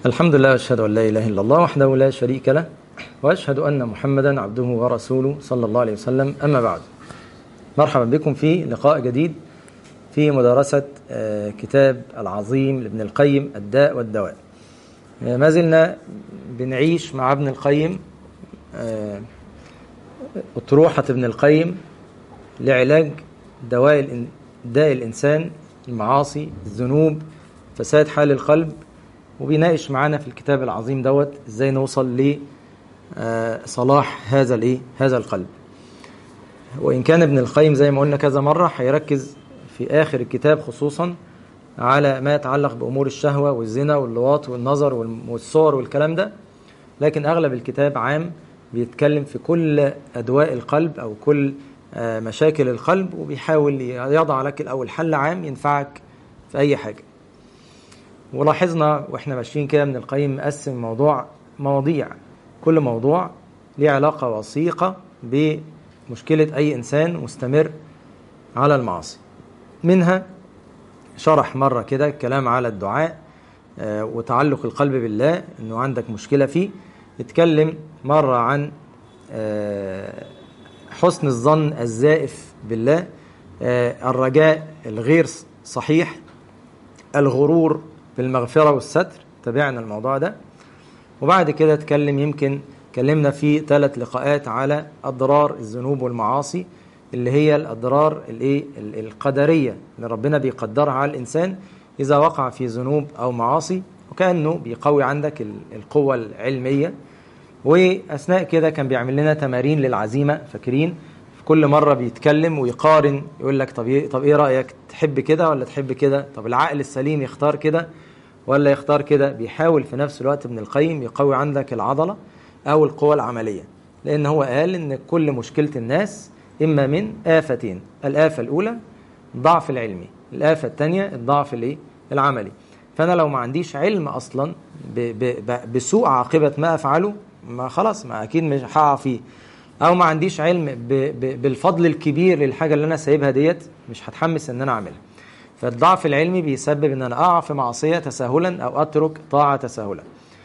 الحمد لله أشهد أن لا إله إلا الله وحده لا شريك له وأشهد أن محمدا عبده ورسوله صلى الله عليه وسلم أما بعد مرحبا بكم في لقاء جديد في مدارسة كتاب العظيم لابن القيم الداء والدواء ما زلنا بنعيش مع ابن القيم أطروحة ابن القيم لعلاج دواء داء الإنسان المعاصي الذنوب فساد حال القلب وبيناقش معانا في الكتاب العظيم دوت ازاي نوصل لصلاح هذا الايه هذا القلب وان كان ابن القيم زي ما قلنا كذا مره هيركز في اخر الكتاب خصوصا على ما يتعلق بامور الشهوه والزنا واللواط والنظر والصور والكلام ده لكن اغلب الكتاب عام بيتكلم في كل ادواء القلب او كل مشاكل القلب وبيحاول يضع لك الاول حل عام ينفعك في اي حاجه ولاحظنا واحنا ماشيين كده من القيم مقسم موضوع مواضيع كل موضوع ليه علاقه وثيقه بمشكله اي انسان مستمر على المعاصي منها شرح مره كده الكلام على الدعاء وتعلق القلب بالله انه عندك مشكله فيه اتكلم مره عن حسن الظن الزائف بالله الرجاء الغير صحيح الغرور بالمغفرة والستر تابعنا الموضوع ده وبعد كده اتكلم يمكن اتكلمنا في ثلاث لقاءات على أضرار الذنوب والمعاصي اللي هي الأضرار الايه القدرية اللي ربنا بيقدرها على الإنسان إذا وقع في ذنوب أو معاصي وكأنه بيقوي عندك القوة العلمية وأثناء كده كان بيعمل لنا تمارين للعزيمة فاكرين في كل مرة بيتكلم ويقارن يقول لك طب إيه طب إيه رأيك تحب كده ولا تحب كده طب العقل السليم يختار كده ولا يختار كده بيحاول في نفس الوقت ابن القيم يقوي عندك العضلة أو القوة العملية لأن هو قال إن كل مشكلة الناس إما من آفتين الآفة الأولى الضعف العلمي الآفة الثانية الضعف الإيه العملي فأنا لو ما عنديش علم أصلا بسوء عاقبة ما أفعله ما خلاص ما أكيد مش هقع فيه أو ما عنديش علم بالفضل الكبير للحاجة اللي أنا سايبها ديت مش هتحمس إن أنا أعملها فالضعف العلمي بيسبب ان انا اقع في معصيه تساهلا او اترك طاعه تساهلا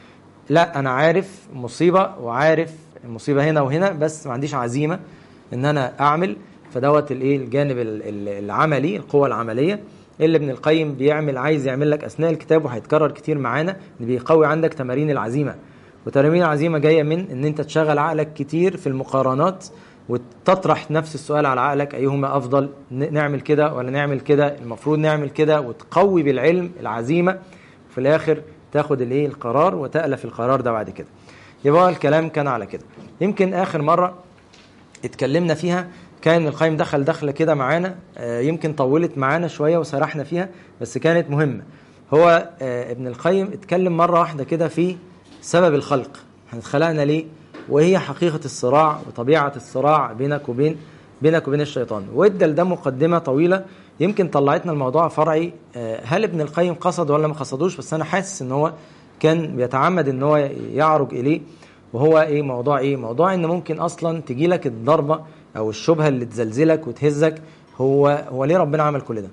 لا انا عارف مصيبه وعارف المصيبه هنا وهنا بس ما عنديش عزيمه ان انا اعمل فدوت الايه الجانب العملي القوه العمليه اللي ابن القيم بيعمل عايز يعمل لك اثناء الكتاب وهيتكرر كتير معانا ان بيقوي عندك تمارين العزيمه وتمارين العزيمه جايه من ان انت تشغل عقلك كتير في المقارنات وتطرح نفس السؤال على عقلك أيهما أفضل نعمل كده ولا نعمل كده المفروض نعمل كده وتقوي بالعلم العزيمة في الآخر تاخد الايه القرار وتألف القرار ده بعد كده يبقى الكلام كان على كده يمكن آخر مرة اتكلمنا فيها كان القيم دخل دخلة كده معانا يمكن طولت معانا شوية وسرحنا فيها بس كانت مهمة هو ابن القيم اتكلم مرة واحدة كده في سبب الخلق احنا اتخلقنا ليه وهي حقيقة الصراع وطبيعة الصراع بينك وبين بينك وبين الشيطان وادى لده مقدمة طويلة يمكن طلعتنا الموضوع فرعي هل ابن القيم قصد ولا ما قصدوش بس انا حاسس ان هو كان بيتعمد ان هو يعرج اليه وهو ايه موضوع ايه موضوع ان ممكن اصلا تجي لك الضربة او الشبهة اللي تزلزلك وتهزك هو هو ليه ربنا عمل كل ده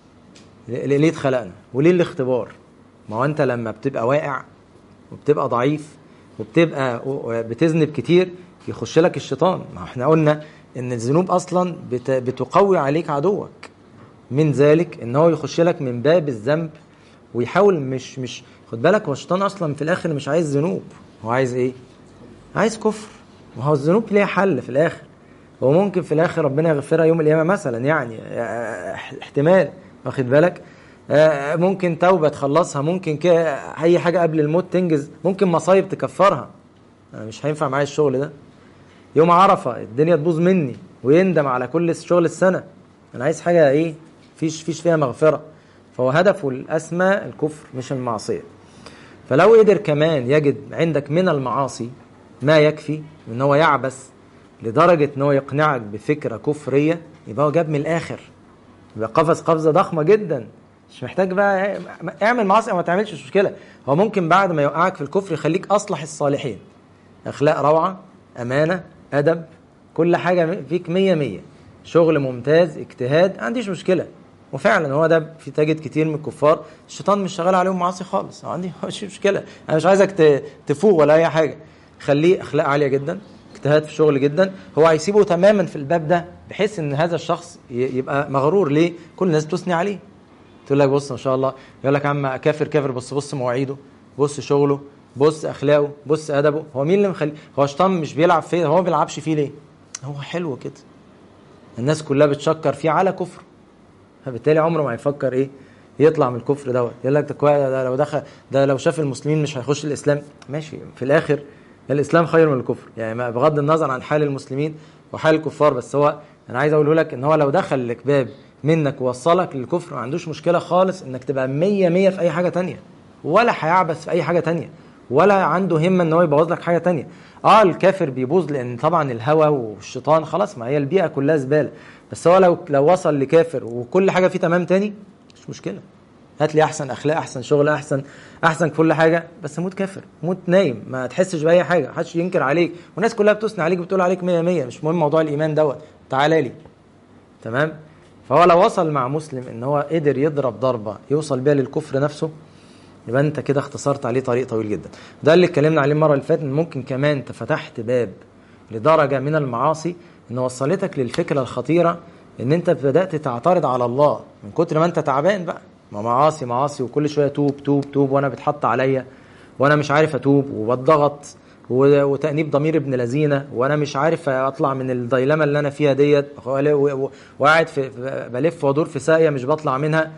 ليه اتخلقنا وليه الاختبار ما هو انت لما بتبقى واقع وبتبقى ضعيف وبتبقى بتذنب كتير يخش لك الشيطان ما احنا قلنا ان الذنوب اصلا بتقوي عليك عدوك من ذلك ان هو يخش لك من باب الذنب ويحاول مش مش خد بالك هو الشيطان اصلا في الاخر مش عايز ذنوب هو عايز ايه عايز كفر وهو الذنوب ليها حل في الاخر هو ممكن في الاخر ربنا يغفرها يوم القيامه مثلا يعني احتمال واخد بالك ممكن توبة تخلصها ممكن كده أي حاجة قبل الموت تنجز ممكن مصايب تكفرها أنا مش هينفع معايا الشغل ده يوم عرفة الدنيا تبوظ مني ويندم على كل شغل السنة أنا عايز حاجة إيه فيش فيش فيها مغفرة فهو هدفه الأسمى الكفر مش المعصية فلو قدر كمان يجد عندك من المعاصي ما يكفي ان هو يعبس لدرجة ان هو يقنعك بفكرة كفرية يبقى هو جاب من الآخر يبقى قفز قفزة ضخمة جدا مش محتاج بقى اعمل معاصي او ما تعملش مش مشكله هو ممكن بعد ما يوقعك في الكفر يخليك اصلح الصالحين اخلاق روعه امانه ادب كل حاجه فيك مية مية شغل ممتاز اجتهاد ما عنديش مشكله وفعلا هو ده في تجد كتير من الكفار الشيطان مش شغال عليهم معاصي خالص عندي مش مشكله انا مش عايزك تفوق ولا اي حاجه خليه اخلاق عاليه جدا اجتهاد في الشغل جدا هو هيسيبه تماما في الباب ده بحيث ان هذا الشخص يبقى مغرور ليه كل الناس بتثني عليه تقول لك بص ما شاء الله يقول لك يا عم كافر كافر بص بص مواعيده بص شغله بص اخلاقه بص ادبه هو مين اللي مخليه هو شيطان مش بيلعب فيه هو ما بيلعبش فيه ليه هو حلو كده الناس كلها بتشكر فيه على كفر فبالتالي عمره ما هيفكر ايه يطلع من الكفر دوت يقول لك ده, ده لو دخل ده لو شاف المسلمين مش هيخش الاسلام ماشي في الاخر الاسلام خير من الكفر يعني بغض النظر عن حال المسلمين وحال الكفار بس هو انا عايز اقوله لك ان هو لو دخل لك باب منك ووصلك للكفر ما عندوش مشكله خالص انك تبقى 100 100 في اي حاجه تانية ولا هيعبث في اي حاجه تانية ولا عنده همه ان هو يبوظ لك حاجه تانية اه الكافر بيبوظ لان طبعا الهوى والشيطان خلاص ما هي البيئه كلها زباله بس هو لو لو وصل لكافر وكل حاجه فيه تمام تاني مش مشكله هات لي احسن اخلاق احسن شغل احسن احسن كل حاجه بس موت كافر موت نايم ما تحسش باي حاجه ما حدش ينكر عليك والناس كلها بتثني عليك بتقول عليك 100 100 مش مهم موضوع الايمان دوت تعالى لي تمام فهو لو وصل مع مسلم ان هو قدر يضرب ضربه يوصل بيها للكفر نفسه يبقى انت كده اختصرت عليه طريق طويل جدا ده اللي اتكلمنا عليه المره اللي فاتت ان ممكن كمان انت فتحت باب لدرجه من المعاصي ان وصلتك للفكره الخطيره ان انت بدات تعترض على الله من كتر ما انت تعبان بقى ما معاصي معاصي وكل شويه توب توب توب وانا بتحط عليا وانا مش عارف اتوب وبتضغط وتأنيب ضمير ابن لذينه وانا مش عارف اطلع من الديلما اللي انا فيها ديت وقاعد في بلف وادور في ساقيه مش بطلع منها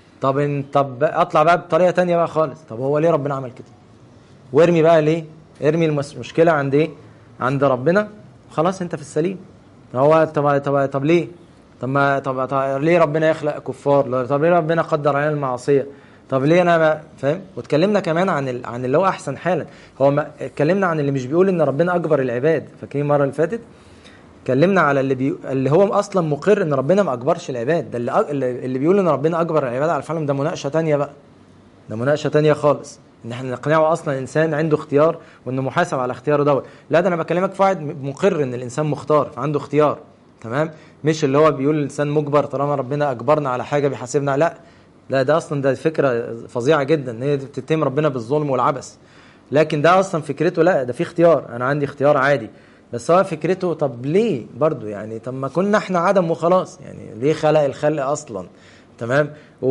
طب طب اطلع بقى بطريقه تانية بقى خالص طب هو ليه ربنا عمل كده وارمي بقى ليه ارمي المشكله عند ايه عند ربنا خلاص انت في السليم هو طب طب طب ليه طب ما طب, طب ليه ربنا يخلق كفار طب ليه ربنا قدر علينا المعصيه طب ليه انا ما فاهم واتكلمنا كمان عن ال... عن اللي هو احسن حالا هو ما اتكلمنا عن اللي مش بيقول ان ربنا اكبر العباد فاكرين المره اللي فاتت اتكلمنا على اللي بي... اللي هو اصلا مقر ان ربنا ما اكبرش العباد ده اللي أ... اللي بيقول ان ربنا اكبر العباد على الفعل ده مناقشه تانية بقى ده مناقشه تانية خالص ان احنا نقنعه اصلا انسان عنده اختيار وانه محاسب على اختياره دوت لا ده انا بكلمك في واحد مقر ان الانسان مختار فعنده اختيار تمام مش اللي هو بيقول الانسان مجبر طالما ربنا اجبرنا على حاجه بيحاسبنا لا لا ده اصلا ده فكره فظيعه جدا ان هي بتتهم ربنا بالظلم والعبث لكن ده اصلا فكرته لا ده في اختيار انا عندي اختيار عادي بس هو فكرته طب ليه برضو يعني طب ما كنا احنا عدم وخلاص يعني ليه خلق الخلق اصلا تمام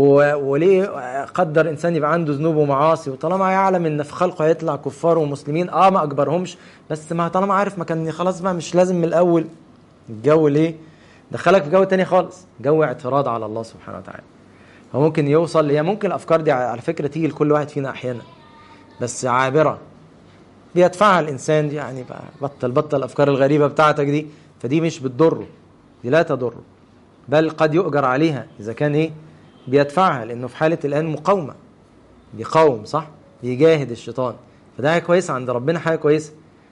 وليه قدر انسان يبقى عنده ذنوب ومعاصي وطالما يعلم ان في خلقه هيطلع كفار ومسلمين اه ما اكبرهمش بس ما طالما عارف ما كان خلاص بقى مش لازم من الاول الجو ليه دخلك في جو تاني خالص جو اعتراض على الله سبحانه وتعالى هو ممكن يوصل هي ممكن الافكار دي على فكره تيجي لكل واحد فينا احيانا بس عابره بيدفعها الانسان يعني بقى بطل بطل الافكار الغريبه بتاعتك دي فدي مش بتضره دي لا تضره بل قد يؤجر عليها اذا كان ايه بيدفعها لانه في حاله الان مقاومه بيقاوم صح بيجاهد الشيطان فده حاجه كويسه عند ربنا حاجه كويسه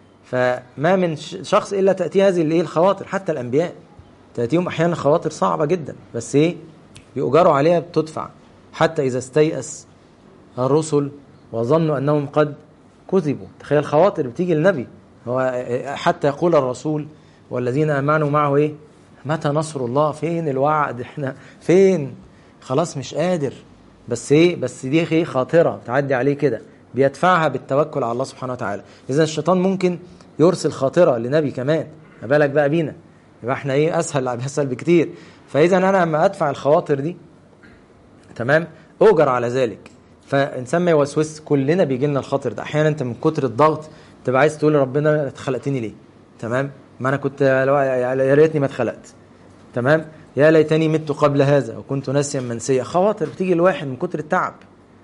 فما من شخص الا تاتي هذه الايه الخواطر حتى الانبياء تاتيهم احيانا خواطر صعبه جدا بس ايه يؤجروا عليها بتدفع حتى اذا استيأس الرسل وظنوا انهم قد كذبوا تخيل خواطر بتيجي للنبي هو حتى يقول الرسول والذين امنوا معه ايه متى نصر الله فين الوعد احنا فين خلاص مش قادر بس ايه بس دي ايه خاطره تعدي عليه كده بيدفعها بالتوكل على الله سبحانه وتعالى اذا الشيطان ممكن يرسل خاطره لنبي كمان ما بالك بقى بينا يبقى احنا ايه اسهل اسهل بكتير فاذا انا لما ادفع الخواطر دي تمام اوجر على ذلك فانسان ما يوسوس كلنا بيجي لنا الخاطر ده احيانا انت من كتر الضغط تبقى عايز تقول لربنا خلقتني ليه تمام ما انا كنت يا ريتني ما اتخلقت تمام يا ليتني مت قبل هذا وكنت ناسيا منسيا خواطر بتيجي الواحد من كتر التعب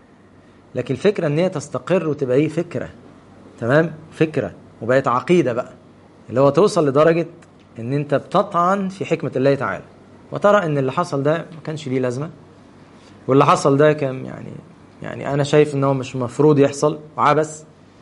لكن الفكره ان هي تستقر وتبقى ايه فكره تمام فكره وبقت عقيده بقى اللي هو توصل لدرجه ان انت بتطعن في حكمه الله تعالى وترى ان اللي حصل ده ما كانش ليه لازمه واللي حصل ده كان يعني يعني انا شايف ان هو مش مفروض يحصل وعبث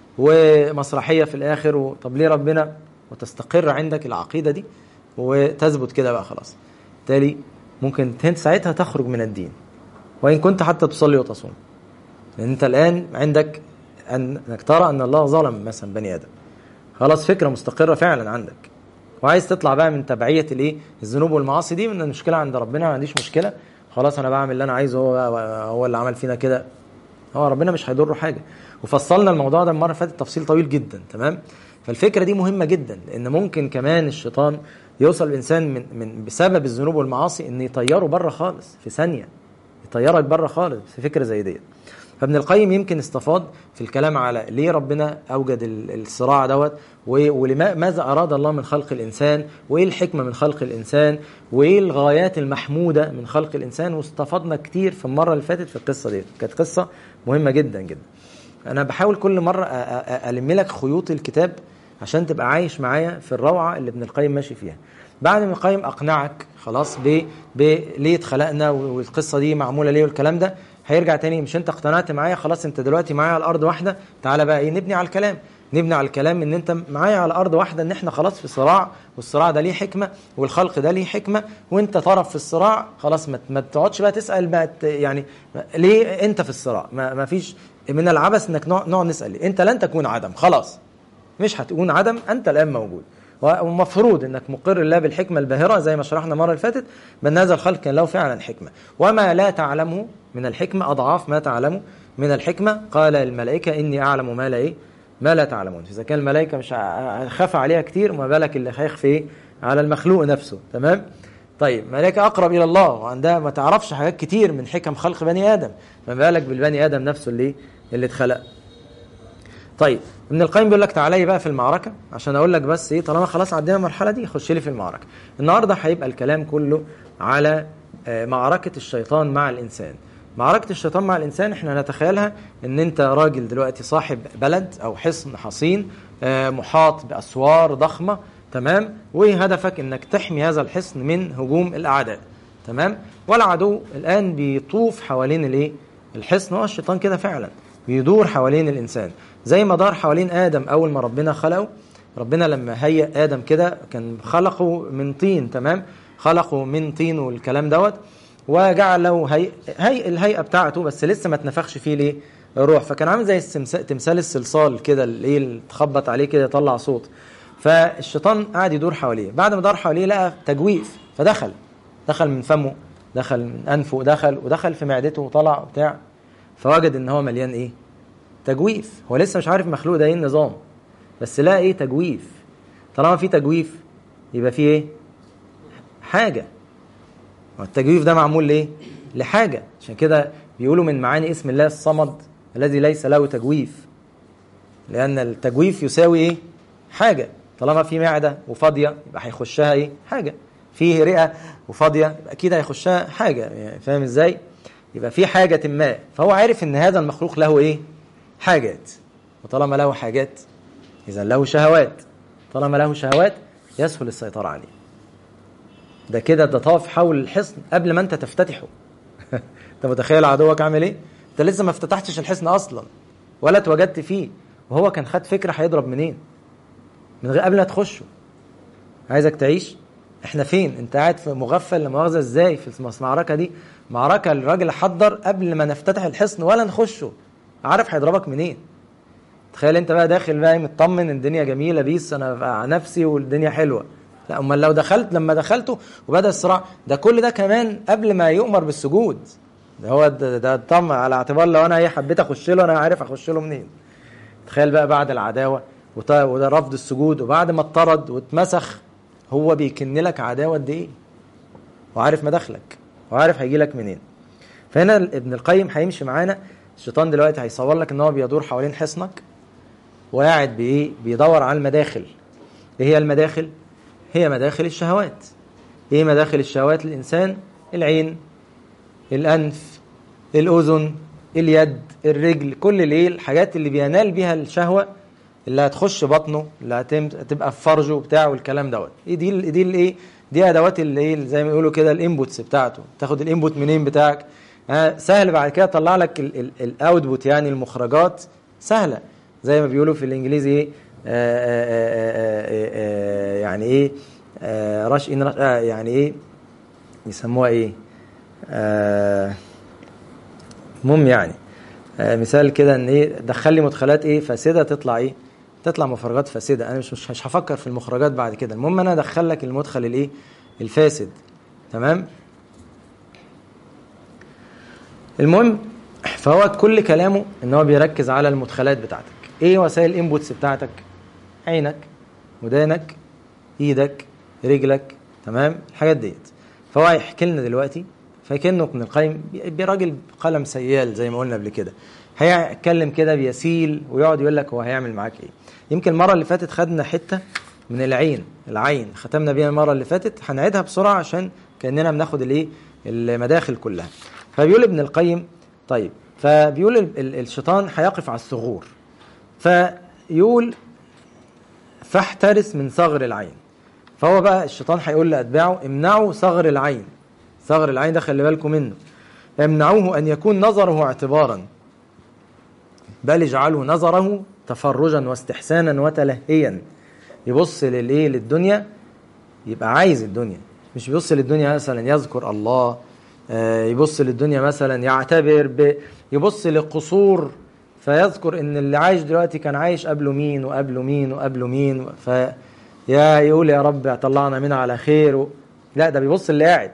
ومسرحيه في الاخر وطب ليه ربنا وتستقر عندك العقيده دي وتثبت كده بقى خلاص بالتالي ممكن ساعتها تخرج من الدين وان كنت حتى تصلي وتصوم لان انت الان عندك انك ترى ان الله ظلم مثلا بني ادم خلاص فكره مستقره فعلا عندك وعايز تطلع بقى من تبعيه الايه الذنوب والمعاصي دي من المشكله عند ربنا ما عنديش مشكله خلاص انا بعمل اللي انا عايزه هو هو اللي عمل فينا كده هو ربنا مش هيضره حاجه وفصلنا الموضوع ده المره اللي فاتت تفصيل طويل جدا تمام فالفكره دي مهمه جدا لان ممكن كمان الشيطان يوصل الانسان من من بسبب الذنوب والمعاصي ان يطيره بره خالص في ثانيه يطيرك بره خالص في فكره زي ديت فابن القيم يمكن استفاض في الكلام على ليه ربنا اوجد ال- الصراع دوت ولماذا اراد الله من خلق الانسان وايه الحكمه من خلق الانسان وايه الغايات المحموده من خلق الانسان واستفدنا كتير في المره اللي فاتت في القصه دي كانت قصه مهمه جدا جدا انا بحاول كل مره أ- أ- الم لك خيوط الكتاب عشان تبقى عايش معايا في الروعه اللي ابن القيم ماشي فيها بعد ما ابن القيم اقنعك خلاص ب ب ليه اتخلقنا والقصه دي معموله ليه والكلام ده هيرجع تاني مش انت اقتنعت معايا خلاص انت دلوقتي معايا على الارض واحده تعالى بقى ايه نبني على الكلام نبني على الكلام ان انت معايا على الارض واحده ان احنا خلاص في صراع والصراع ده ليه حكمه والخلق ده ليه حكمه وانت طرف في الصراع خلاص ما ما تقعدش بقى تسال بقى ت- يعني ليه انت في الصراع ما, ما فيش من العبث انك نقعد نقعد نسال ليه؟ انت لن تكون عدم خلاص مش هتكون عدم انت الان موجود ومفروض انك مقر الله بالحكمه الباهره زي ما شرحنا المره اللي فاتت بان هذا الخلق كان له فعلا حكمه وما لا تعلمه من الحكمه اضعاف ما تعلمه من الحكمه قال الملائكه اني اعلم ما لا ايه ما لا تعلمون اذا كان الملائكه مش ع- خاف عليها كتير ما بالك اللي هيخفي ايه على المخلوق نفسه تمام طيب ملائكه اقرب الى الله وعندها ما تعرفش حاجات كتير من حكم خلق بني ادم ما بالك بالبني ادم نفسه اللي اللي اتخلق طيب ابن القيم بيقول لك تعالى لي بقى في المعركه عشان اقول لك بس ايه طالما خلاص عدينا المرحله دي خش لي في المعركه النهارده هيبقى الكلام كله على آه، معركه الشيطان مع الانسان معركه الشيطان مع الانسان احنا نتخيلها ان انت راجل دلوقتي صاحب بلد او حصن حصين آه، محاط باسوار ضخمه تمام وهدفك انك تحمي هذا الحصن من هجوم الاعداء تمام والعدو الان بيطوف حوالين الايه الحصن هو الشيطان كده فعلا بيدور حوالين الانسان زي ما دار حوالين ادم اول ما ربنا خلقه ربنا لما هيئ ادم كده كان خلقه من طين تمام خلقه من طين والكلام دوت وجعل له هيئ هيئ الهيئه بتاعته بس لسه ما اتنفخش فيه ليه الروح فكان عامل زي السمس- تمثال الصلصال كده اللي ايه اللي تخبط عليه كده يطلع صوت فالشيطان قعد يدور حواليه بعد ما دار حواليه لقى تجويف فدخل دخل من فمه دخل من انفه دخل ودخل في معدته وطلع وبتاع فوجد ان هو مليان ايه تجويف هو لسه مش عارف مخلوق ده ايه النظام بس لقى ايه تجويف طالما في تجويف يبقى في ايه حاجه والتجويف ده معمول ليه لحاجه عشان كده بيقولوا من معاني اسم الله الصمد الذي ليس له تجويف لان التجويف يساوي ايه حاجه طالما في معده وفاضيه يبقى هيخشها ايه حاجه فيه رئه وفاضيه يبقى اكيد هيخشها حاجه يعني فاهم ازاي يبقى في حاجه ما فهو عارف ان هذا المخلوق له ايه حاجات وطالما له حاجات اذا له شهوات طالما له شهوات يسهل السيطره عليه ده كده ده طاف حول الحصن قبل ما انت تفتتحه انت متخيل عدوك عامل ايه انت لسه ما افتتحتش الحصن اصلا ولا اتوجدت فيه وهو كان خد فكره هيضرب منين من غير قبل ما تخشه عايزك تعيش احنا فين انت قاعد في مغفل لمؤاخذه ازاي في المعركه دي معركه الراجل حضر قبل ما نفتتح الحصن ولا نخشه عارف هيضربك منين تخيل انت بقى داخل بقى مطمن الدنيا جميله بيس انا على نفسي والدنيا حلوه لا امال لو دخلت لما دخلته وبدا الصراع ده كل ده كمان قبل ما يؤمر بالسجود ده هو ده, ده طمع على اعتبار لو انا ايه حبيت اخش له انا عارف اخش له منين تخيل بقى بعد العداوه وط- وده رفض السجود وبعد ما اتطرد واتمسخ هو بيكن لك عداوه قد ايه وعارف مداخلك وعارف هيجي لك منين فهنا ابن القيم هيمشي معانا الشيطان دلوقتي هيصور لك ان هو بيدور حوالين حصنك وقاعد بايه بيدور على المداخل ايه هي المداخل هي مداخل الشهوات ايه مداخل الشهوات للانسان العين الانف الاذن اليد الرجل كل الايه الحاجات اللي بينال بيها الشهوه اللي هتخش بطنه اللي هتم تبقى في فرجه وبتاع والكلام دوت ايه دي ال- دي الايه دي ادوات اللي ايه زي ما يقولوا كده الانبوتس بتاعته تاخد الانبوت منين بتاعك آه سهل بعد كده تطلع لك الاوتبوت يعني المخرجات سهله زي ما بيقولوا في الانجليزي ايه آه آه آه آه آه يعني ايه آه رش ان رش آه يعني ايه يسموها ايه آه المهم يعني آه مثال كده ان ايه دخل لي مدخلات ايه فاسده تطلع ايه تطلع مخرجات فاسده انا مش مش مش هفكر في المخرجات بعد كده المهم انا ادخل لك المدخل الايه الفاسد تمام المهم فهو كل كلامه ان هو بيركز على المدخلات بتاعتك ايه وسائل الانبوتس بتاعتك عينك ودانك ايدك رجلك تمام الحاجات ديت فهو هيحكي لنا دلوقتي فكانه ابن القيم براجل قلم سيال زي ما قلنا قبل كده هيتكلم كده بيسيل ويقعد يقول لك هو هيعمل معاك ايه يمكن المره اللي فاتت خدنا حته من العين العين ختمنا بيها المره اللي فاتت هنعيدها بسرعه عشان كاننا بناخد الايه المداخل كلها فبيقول ابن القيم طيب فبيقول ال- ال- الشيطان هيقف على الثغور فيقول فاحترس من ثغر العين فهو بقى الشيطان هيقول لاتباعه امنعوا ثغر العين ثغر العين ده خلي بالكم منه يمنعوه ان يكون نظره اعتبارا بل اجعلوا نظره تفرجا واستحسانا وتلهيا يبص للايه للدنيا يبقى عايز الدنيا مش بيبص للدنيا مثلا يذكر الله آه، يبص للدنيا مثلا يعتبر ب... يبص للقصور فيذكر ان اللي عايش دلوقتي كان عايش قبله مين وقبله مين وقبله مين ف يا يقول يا رب طلعنا منها على خير و... لا ده بيبص اللي قاعد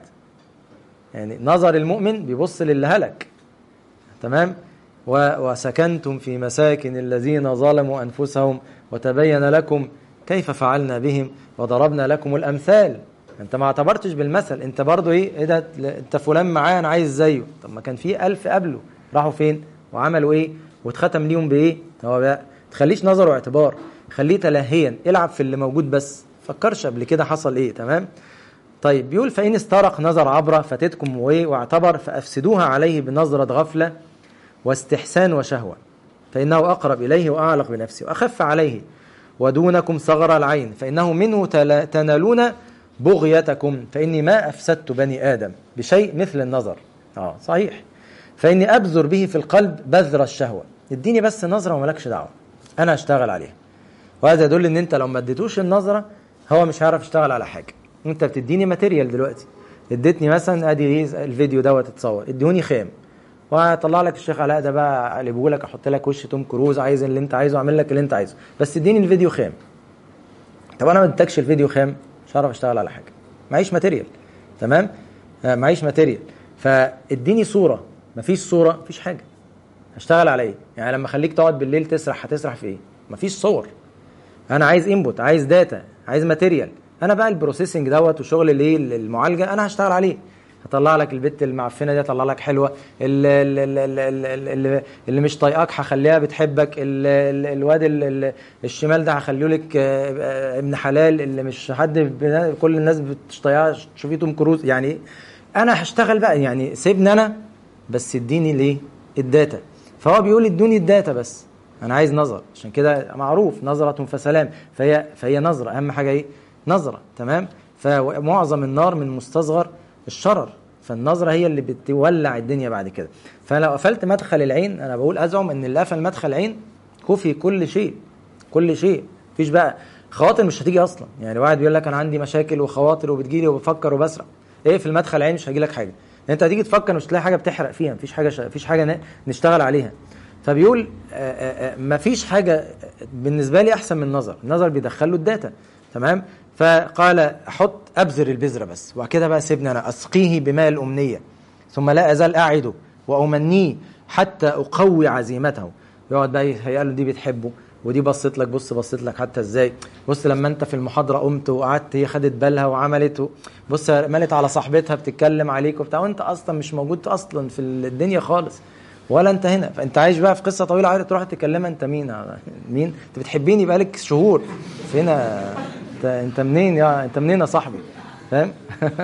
يعني نظر المؤمن بيبص للي هلك تمام و... وسكنتم في مساكن الذين ظلموا انفسهم وتبين لكم كيف فعلنا بهم وضربنا لكم الامثال انت ما اعتبرتش بالمثل انت برضو ايه ايه ده انت فلان معاه انا عايز زيه طب ما كان في ألف قبله راحوا فين وعملوا ايه واتختم ليهم بايه هو بقى تخليش نظره اعتبار خليه تلهيا العب في اللي موجود بس فكرش قبل كده حصل ايه تمام طيب بيقول فإن استرق نظر عبرة فاتتكم وإيه واعتبر فأفسدوها عليه بنظرة غفلة واستحسان وشهوة فإنه أقرب إليه وأعلق بنفسه وأخف عليه ودونكم صغر العين فإنه منه تلا- تنالون بغيتكم فإني ما أفسدت بني آدم بشيء مثل النظر آه صحيح فإني أبذر به في القلب بذر الشهوة اديني بس نظرة وملكش دعوة أنا أشتغل عليها وهذا يدل ان انت لو ما اديتوش النظره هو مش هيعرف يشتغل على حاجه انت بتديني ماتيريال دلوقتي اديتني مثلا ادي إيه الفيديو دوت اتصور اديهوني خام وهطلع لك الشيخ علاء ده بقى اقلبه لك احط لك وش توم كروز عايز اللي انت عايزه اعمل لك اللي انت عايزه بس اديني الفيديو خام طب انا ما اديتكش الفيديو خام مش هعرف اشتغل على حاجه معيش ماتيريال تمام آه، معيش ماتيريال فاديني صوره مفيش صوره مفيش حاجه هشتغل على ايه يعني لما اخليك تقعد بالليل تسرح هتسرح في ايه مفيش صور انا عايز انبوت عايز داتا عايز ماتيريال انا بقى البروسيسنج دوت وشغل الايه المعالجه انا هشتغل عليه هطلع لك البت المعفنه دي هطلع لك حلوه اللي, اللي, اللي, اللي مش طايقاك هخليها بتحبك ال- ال- الواد ال- ال- الشمال ده هخليه لك آه، آه، ابن حلال اللي مش حد بنا- كل الناس مش طايقاه شوفي توم كروز يعني انا هشتغل بقى يعني سيبني انا بس اديني ليه الداتا فهو بيقول ادوني الداتا بس انا عايز نظر عشان كده معروف نظرة فسلام فهي فهي نظرة اهم حاجة ايه نظرة تمام فمعظم النار من مستصغر الشرر فالنظرة هي اللي بتولع الدنيا بعد كده فلو قفلت مدخل العين انا بقول ازعم ان اللي قفل مدخل العين كفي كل شيء كل شيء مفيش بقى خواطر مش هتيجي اصلا يعني واحد بيقول لك انا عندي مشاكل وخواطر وبتجيلي وبفكر وبسرع ايه في المدخل العين مش هيجي لك حاجه انت هتيجي تفكر مش تلاقي حاجه بتحرق فيها مفيش حاجه ش... مفيش حاجه ن... نشتغل عليها فبيقول آه، آه، آه، مفيش حاجه بالنسبه لي احسن من النظر النظر بيدخل له الداتا تمام فقال حط ابذر البذره بس وبعد كده بقى سيبني انا اسقيه بماء الامنيه ثم لا ازال اعده وامنيه حتى اقوي عزيمته يقعد بقى يهيأ له دي بتحبه ودي بصت لك بص بصت لك حتى ازاي بص لما انت في المحاضره قمت وقعدت هي خدت بالها وعملت و- بص مالت على صاحبتها بتتكلم عليك وبتاع وانت اصلا مش موجود اصلا في الدنيا خالص ولا انت هنا فانت عايش بقى في قصه طويله عايز تروح تكلمها انت مين مين انت بتحبيني بقالك شهور فينا انت انت منين يا انت منين يا صاحبي فاهم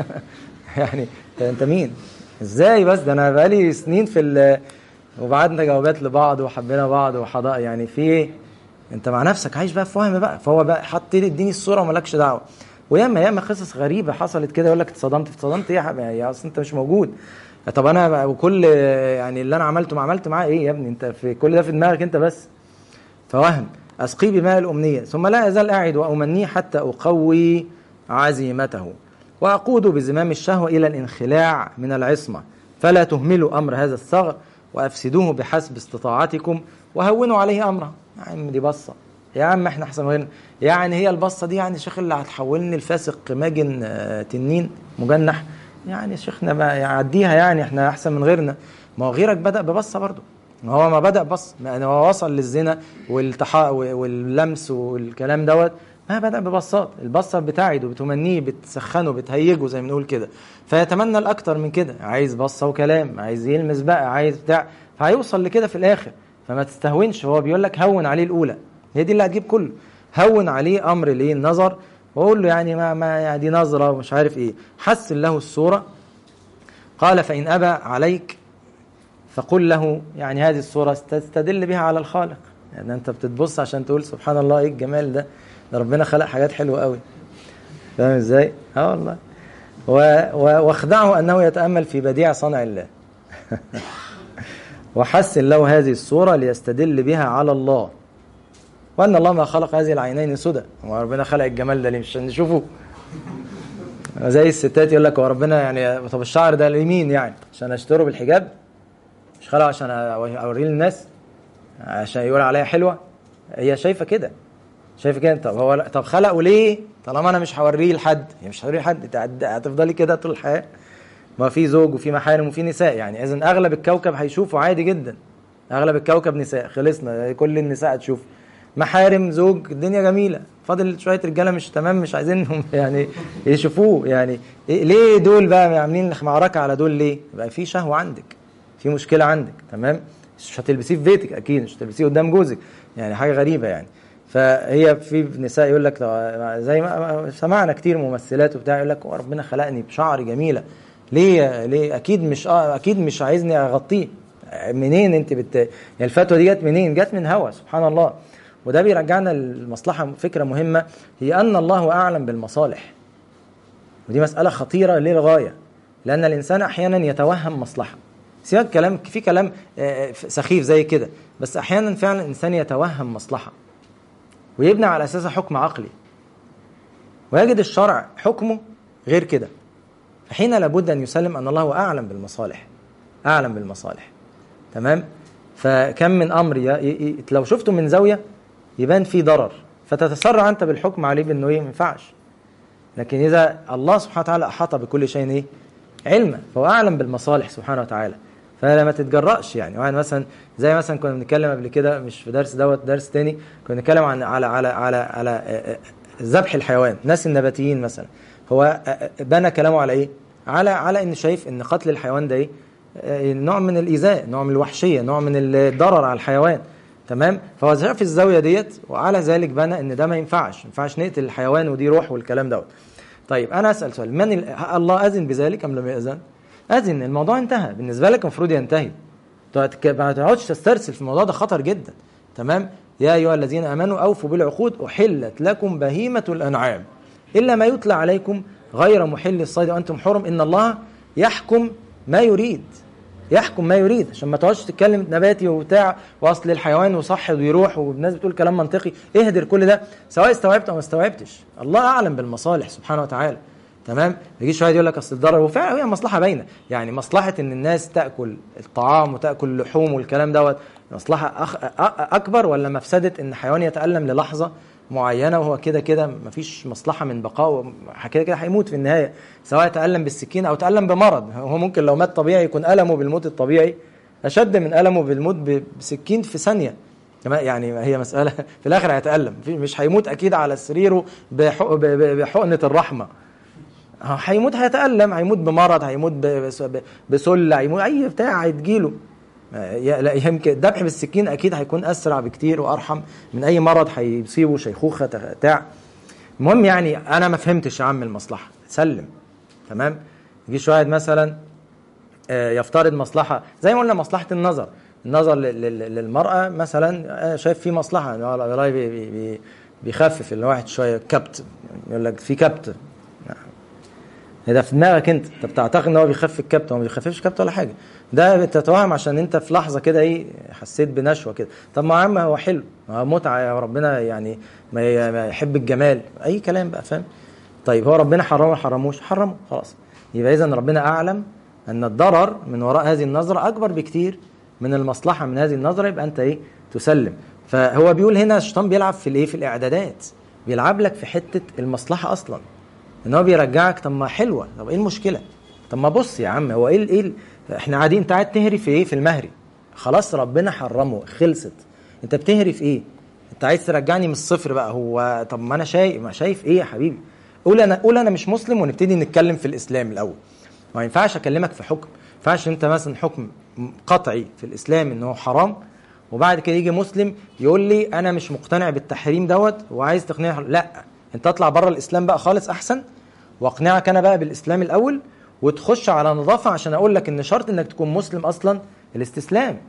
يعني انت مين ازاي بس ده انا بقالي سنين في ال وبعتنا جوابات لبعض وحبينا بعض وحضاء يعني في ايه انت مع نفسك عايش بقى في وهم بقى فهو بقى حط لي اديني الصوره ومالكش دعوه وياما ياما قصص غريبه حصلت كده يقول لك اتصدمت اتصدمت ايه يا حبيبي يا اصل انت مش موجود طب انا بقى وكل يعني اللي انا عملته ما عملت معاه ايه يا ابني انت في كل ده في دماغك انت بس فوهم أسقي بماء الأمنية ثم لا أزال أعد وأمنيه حتى أقوي عزيمته وأقود بزمام الشهوة إلى الانخلاع من العصمة فلا تهملوا أمر هذا الثغر وأفسدوه بحسب استطاعتكم وهونوا عليه أمره يا عم دي بصة يا عم احنا احسن غيرنا يعني هي البصة دي يعني شيخ اللي هتحولني الفاسق ماجن آه، تنين مجنح يعني شيخنا بقى يعديها يعني احنا احسن من غيرنا ما هو غيرك بدا ببصه برضه ما هو ما بدا بص ما هو وصل للزنا والتحا واللمس والكلام دوت ما بدا ببصات البصه بتعده بتمنيه بتسخنه بتهيجه زي ما بنقول كده فيتمنى الاكتر من كده عايز بصه وكلام عايز يلمس بقى عايز بتاع فهيوصل لكده في الاخر فما تستهونش هو بيقول لك هون عليه الاولى هي دي اللي هتجيب كله هون عليه امر الايه النظر وقول له يعني ما, ما يعني دي نظره ومش عارف ايه حسن له الصوره قال فان ابى عليك فقل له يعني هذه الصوره تستدل بها على الخالق يعني انت بتتبص عشان تقول سبحان الله ايه الجمال ده ده ربنا خلق حاجات حلوه قوي فاهم ازاي اه والله واخدعه انه يتامل في بديع صنع الله وحسن له هذه الصوره ليستدل بها على الله وان الله ما خلق هذه العينين سدى هو ربنا خلق الجمال ده ليه مش عشان نشوفه زي الستات يقول لك هو ربنا يعني طب الشعر ده لمين يعني عشان اشتره بالحجاب مش خلقه عشان اوريه للناس عشان يقول عليها حلوه هي شايفه كده شايف كده طب هو طب خلقه ليه طالما انا مش هوريه لحد هي مش هوريه لحد هتفضلي كده طول الحياه ما في زوج وفي محارم وفي نساء يعني اذا اغلب الكوكب هيشوفوا عادي جدا اغلب الكوكب نساء خلصنا كل النساء هتشوف محارم زوج الدنيا جميله فاضل شويه رجاله مش تمام مش عايزينهم يعني يشوفوه يعني ليه دول بقى عاملين معركه على دول ليه؟ يبقى في شهوه عندك في مشكله عندك تمام مش هتلبسيه في بيتك اكيد مش هتلبسيه قدام جوزك يعني حاجه غريبه يعني فهي في نساء يقول لك زي ما سمعنا كتير ممثلات وبتاع يقول لك ربنا خلقني بشعر جميله ليه ليه اكيد مش اكيد مش عايزني اغطيه منين انت بت يعني الفتوى دي جت منين جت من هوى سبحان الله وده بيرجعنا لمصلحه فكره مهمه هي ان الله اعلم بالمصالح ودي مساله خطيره للغايه لان الانسان احيانا يتوهم مصلحه سيبك كلام في كلام سخيف زي كده بس احيانا فعلا الانسان يتوهم مصلحه ويبنى على اساسها حكم عقلي ويجد الشرع حكمه غير كده فحين لابد ان يسلم ان الله هو اعلم بالمصالح اعلم بالمصالح تمام فكم من امر لو شفته من زاويه يبان فيه ضرر فتتسرع انت بالحكم عليه بانه ايه ما ينفعش لكن اذا الله سبحانه وتعالى احاط بكل شيء ايه علما فهو اعلم بالمصالح سبحانه وتعالى فلا ما تتجرأش يعني واحد مثلا زي مثلا كنا بنتكلم قبل كده مش في درس دوت درس تاني كنا بنتكلم عن على على على على ذبح الحيوان الناس النباتيين مثلا هو بنى كلامه على ايه؟ على على ان شايف ان قتل الحيوان ده ايه؟ نوع من الايذاء نوع من الوحشيه نوع من الضرر على الحيوان تمام فهو شاف الزاويه ديت وعلى ذلك بنى ان ده ما ينفعش ما ينفعش نقتل الحيوان ودي روح والكلام دوت طيب انا اسال سؤال من ال... الله اذن بذلك ام لم ياذن؟ اذن الموضوع انتهى بالنسبه لك المفروض ينتهي ما تقعدش تسترسل في الموضوع ده خطر جدا تمام يا ايها الذين امنوا اوفوا بالعقود احلت لكم بهيمه الانعام الا ما يتلى عليكم غير محل الصيد وانتم حرم ان الله يحكم ما يريد يحكم ما يريد عشان ما تقعدش تتكلم نباتي وبتاع واصل الحيوان وصح ويروح والناس بتقول كلام منطقي اهدر كل ده سواء استوعبت او ما استوعبتش الله اعلم بالمصالح سبحانه وتعالى تمام ما يجيش واحد يقول لك اصل الضرر وفعلا هي مصلحه باينه يعني مصلحه ان الناس تاكل الطعام وتاكل اللحوم والكلام دوت مصلحه أخ... اكبر ولا مفسده ان حيوان يتالم للحظه معينه وهو كده كده مفيش مصلحه من بقائه كده كده هيموت في النهايه سواء تالم بالسكين او تالم بمرض هو ممكن لو مات طبيعي يكون المه بالموت الطبيعي اشد من المه بالموت بسكين في ثانيه يعني هي مساله في الاخر هيتالم مش هيموت اكيد على سريره بحقنه الرحمه هيموت هيتألم هيموت بمرض هيموت بسلة هيموت أي بتاع هتجيله لا يمكن الذبح بالسكين أكيد هيكون أسرع بكتير وأرحم من أي مرض هيصيبه شيخوخة بتاع المهم يعني أنا ما فهمتش يا عم المصلحة سلم تمام يجيش واحد مثلا يفترض مصلحة زي ما قلنا مصلحة النظر النظر للمرأة مثلا شايف فيه مصلحة بيخفف الواحد شوية كبت يقول لك في كبت ده في دماغك انت انت بتعتقد ان هو بيخفف الكبت هو ما بيخففش كبت ولا حاجه ده بتتوهم عشان انت في لحظه كده ايه حسيت بنشوه كده طب ما يا عم هو حلو هو متعه يا ربنا يعني ما يحب الجمال اي كلام بقى فاهم طيب هو ربنا حرمه ما حرموش حرمه خلاص يبقى اذا ربنا اعلم ان الضرر من وراء هذه النظره اكبر بكتير من المصلحه من هذه النظره يبقى انت ايه تسلم فهو بيقول هنا الشيطان بيلعب في الايه في الاعدادات بيلعب لك في حته المصلحه اصلا ان هو بيرجعك طب ما حلوه طب ايه المشكله طب ما بص يا عم هو ايه ال- ايه ال- احنا قاعدين انت قاعد تهري في ايه في المهري خلاص ربنا حرمه خلصت انت بتهري في ايه انت عايز ترجعني من الصفر بقى هو طب ما انا شايف ما شايف ايه يا حبيبي قول انا قول انا مش مسلم ونبتدي نتكلم في الاسلام الاول ما ينفعش اكلمك في حكم ما ينفعش انت مثلا حكم قطعي في الاسلام ان هو حرام وبعد كده يجي مسلم يقول لي انا مش مقتنع بالتحريم دوت وعايز تقنعني لا انت اطلع بره الاسلام بقى خالص احسن واقنعك انا بقى بالاسلام الاول وتخش على نظافه عشان اقول لك ان شرط انك تكون مسلم اصلا الاستسلام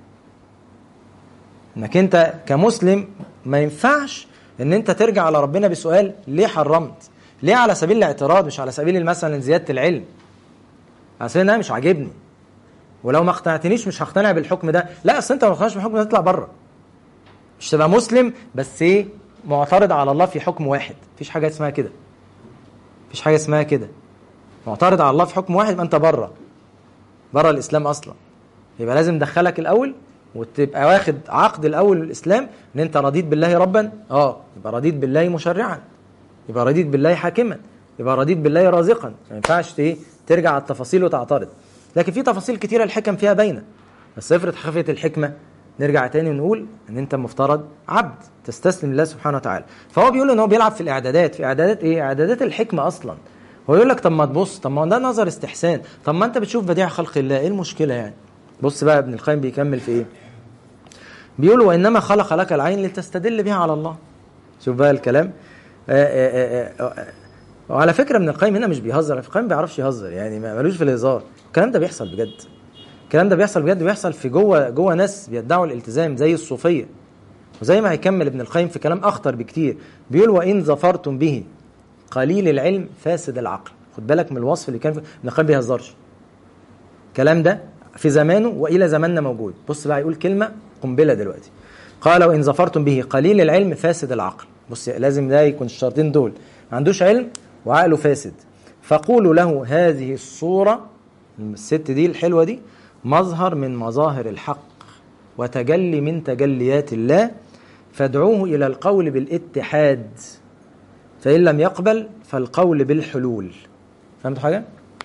انك انت كمسلم ما ينفعش ان انت ترجع على ربنا بسؤال ليه حرمت ليه على سبيل الاعتراض مش على سبيل مثلا زياده العلم على سبيل إن انا مش عاجبني ولو ما اقتنعتنيش مش هقتنع بالحكم ده لا اصل انت ما اقتنعتش بالحكم ده تطلع بره مش تبقى مسلم بس ايه معترض على الله في حكم واحد مفيش حاجه اسمها كده مفيش حاجه اسمها كده معترض على الله في حكم واحد يبقى انت بره بره الاسلام اصلا يبقى لازم ندخلك الاول وتبقى واخد عقد الاول الاسلام ان انت رضيت بالله ربا اه يبقى رضيت بالله مشرعا يبقى رضيت بالله حاكما يبقى رضيت بالله رازقا ما ينفعش ايه ترجع على التفاصيل وتعترض لكن في تفاصيل كتيره الحكم فيها باينه بس افرض خفت الحكمه نرجع تاني ونقول ان انت مفترض عبد تستسلم لله سبحانه وتعالى فهو بيقول ان هو بيلعب في الاعدادات في اعدادات ايه اعدادات الحكمه اصلا هو يقول لك طب ما تبص طب ما ده نظر استحسان طب ما انت بتشوف بديع خلق الله ايه المشكله يعني بص بقى ابن القيم بيكمل في ايه بيقول وانما خلق لك العين لتستدل بها على الله شوف بقى الكلام آآ آآ آآ وعلى فكره ابن القيم هنا مش بيهزر ابن القيم ما بيعرفش يهزر يعني ما- ملوش في الهزار الكلام ده بيحصل بجد الكلام ده بيحصل بجد بيحصل في جوه جوه ناس بيدعوا الالتزام زي الصوفيه وزي ما هيكمل ابن القيم في كلام اخطر بكتير بيقول وان ظفرتم به قليل العلم فاسد العقل خد بالك من الوصف اللي كان في ابن القيم بيهزرش الكلام ده في زمانه والى زماننا موجود بص بقى يقول كلمه قنبله دلوقتي قال وان ظفرتم به قليل العلم فاسد العقل بص لازم ده يكون الشرطين دول ما عندوش علم وعقله فاسد فقولوا له هذه الصوره الست دي الحلوه دي مظهر من مظاهر الحق وتجلي من تجليات الله فادعوه الى القول بالاتحاد فان لم يقبل فالقول بالحلول فهمتوا حاجه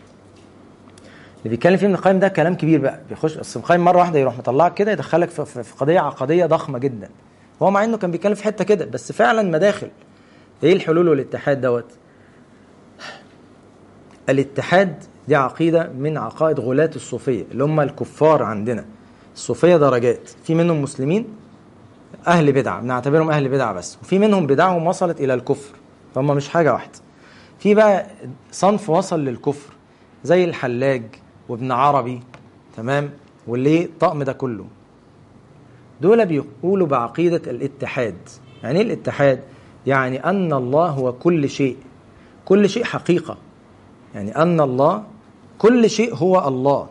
اللي بيتكلم فيه ابن القيم ده كلام كبير بقى بيخش اصل ابن القيم مره واحده يروح مطلعك كده يدخلك في, في, في قضيه عقديه ضخمه جدا هو مع انه كان بيتكلم في حته كده بس فعلا مداخل ايه الحلول والاتحاد دوت الاتحاد دي عقيده من عقائد غلاة الصوفيه اللي هم الكفار عندنا الصوفيه درجات في منهم مسلمين اهل بدعه بنعتبرهم اهل بدعه بس وفي منهم بدعهم وصلت الى الكفر فهم مش حاجه واحده في بقى صنف وصل للكفر زي الحلاج وابن عربي تمام واللي الطقم ده كله دول بيقولوا بعقيدة الاتحاد يعني ايه الاتحاد يعني أن الله هو كل شيء كل شيء حقيقة يعني أن الله كل شيء هو الله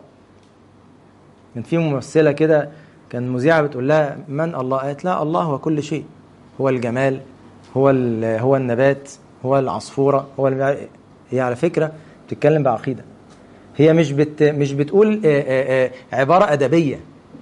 كان في ممثلة كده كان مذيعة بتقول لها من الله قالت لا الله هو كل شيء هو الجمال هو ال- هو النبات هو العصفورة هو الم- هي على فكرة بتتكلم بعقيدة هي مش بت مش بتقول آه، آه، آه، عبارة أدبية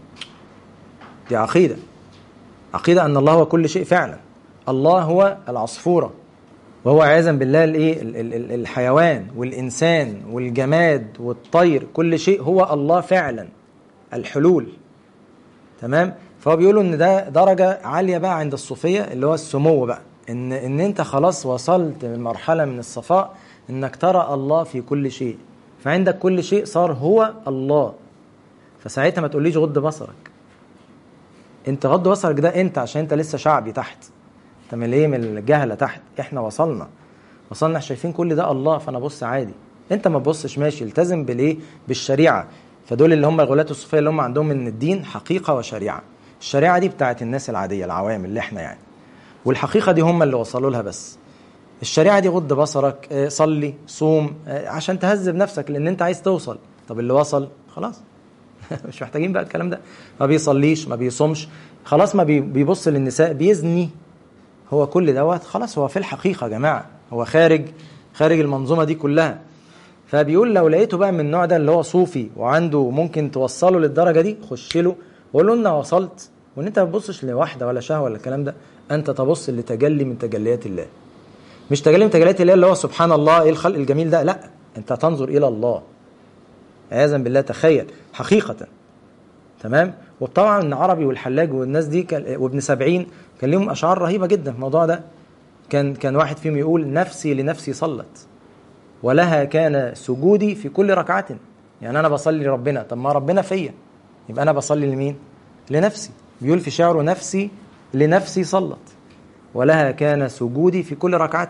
دي عقيدة عقيدة أن الله هو كل شيء فعلا الله هو العصفورة وهو عياذا بالله الايه ال- ال- ال- الحيوان والإنسان والجماد والطير كل شيء هو الله فعلا الحلول تمام فهو بيقولوا ان ده درجة عالية بقى عند الصوفية اللي هو السمو بقى ان ان انت خلاص وصلت لمرحلة من الصفاء انك ترى الله في كل شيء فعندك كل شيء صار هو الله فساعتها ما تقوليش غض بصرك انت غض بصرك ده انت عشان انت لسه شعبي تحت انت من ايه من الجهله تحت احنا وصلنا وصلنا شايفين كل ده الله فانا بص عادي انت ما تبصش ماشي التزم بالايه بالشريعه فدول اللي هم غلاة الصوفيه اللي هم عندهم ان الدين حقيقه وشريعه الشريعه دي بتاعت الناس العاديه العوام اللي احنا يعني والحقيقه دي هم اللي وصلوا لها بس الشريعه دي غض بصرك آه، صلي صوم آه، عشان تهذب نفسك لان انت عايز توصل طب اللي وصل خلاص مش محتاجين بقى الكلام ده ما بيصليش ما بيصومش خلاص ما بي- بيبص للنساء بيزني هو كل دوت خلاص هو في الحقيقه يا جماعه هو خارج خارج المنظومه دي كلها فبيقول لو لقيته بقى من النوع ده اللي هو صوفي وعنده ممكن توصله للدرجه دي خش له وقول له انا وصلت وان انت ما تبصش لواحده ولا شهوه ولا الكلام ده انت تبص لتجلي من تجليات الله مش تجلي من تجليات الله اللي هو سبحان الله ايه الخلق الجميل ده لا انت تنظر الى الله عياذا بالله تخيل حقيقة تمام وطبعا ابن عربي والحلاج والناس دي كان وابن سبعين كان لهم اشعار رهيبه جدا في الموضوع ده كان كان واحد فيهم يقول نفسي لنفسي صلت ولها كان سجودي في كل ركعه يعني انا بصلي لربنا طب ما ربنا فيا يبقى انا بصلي لمين لنفسي بيقول في شعره نفسي لنفسي صلت ولها كان سجودي في كل ركعه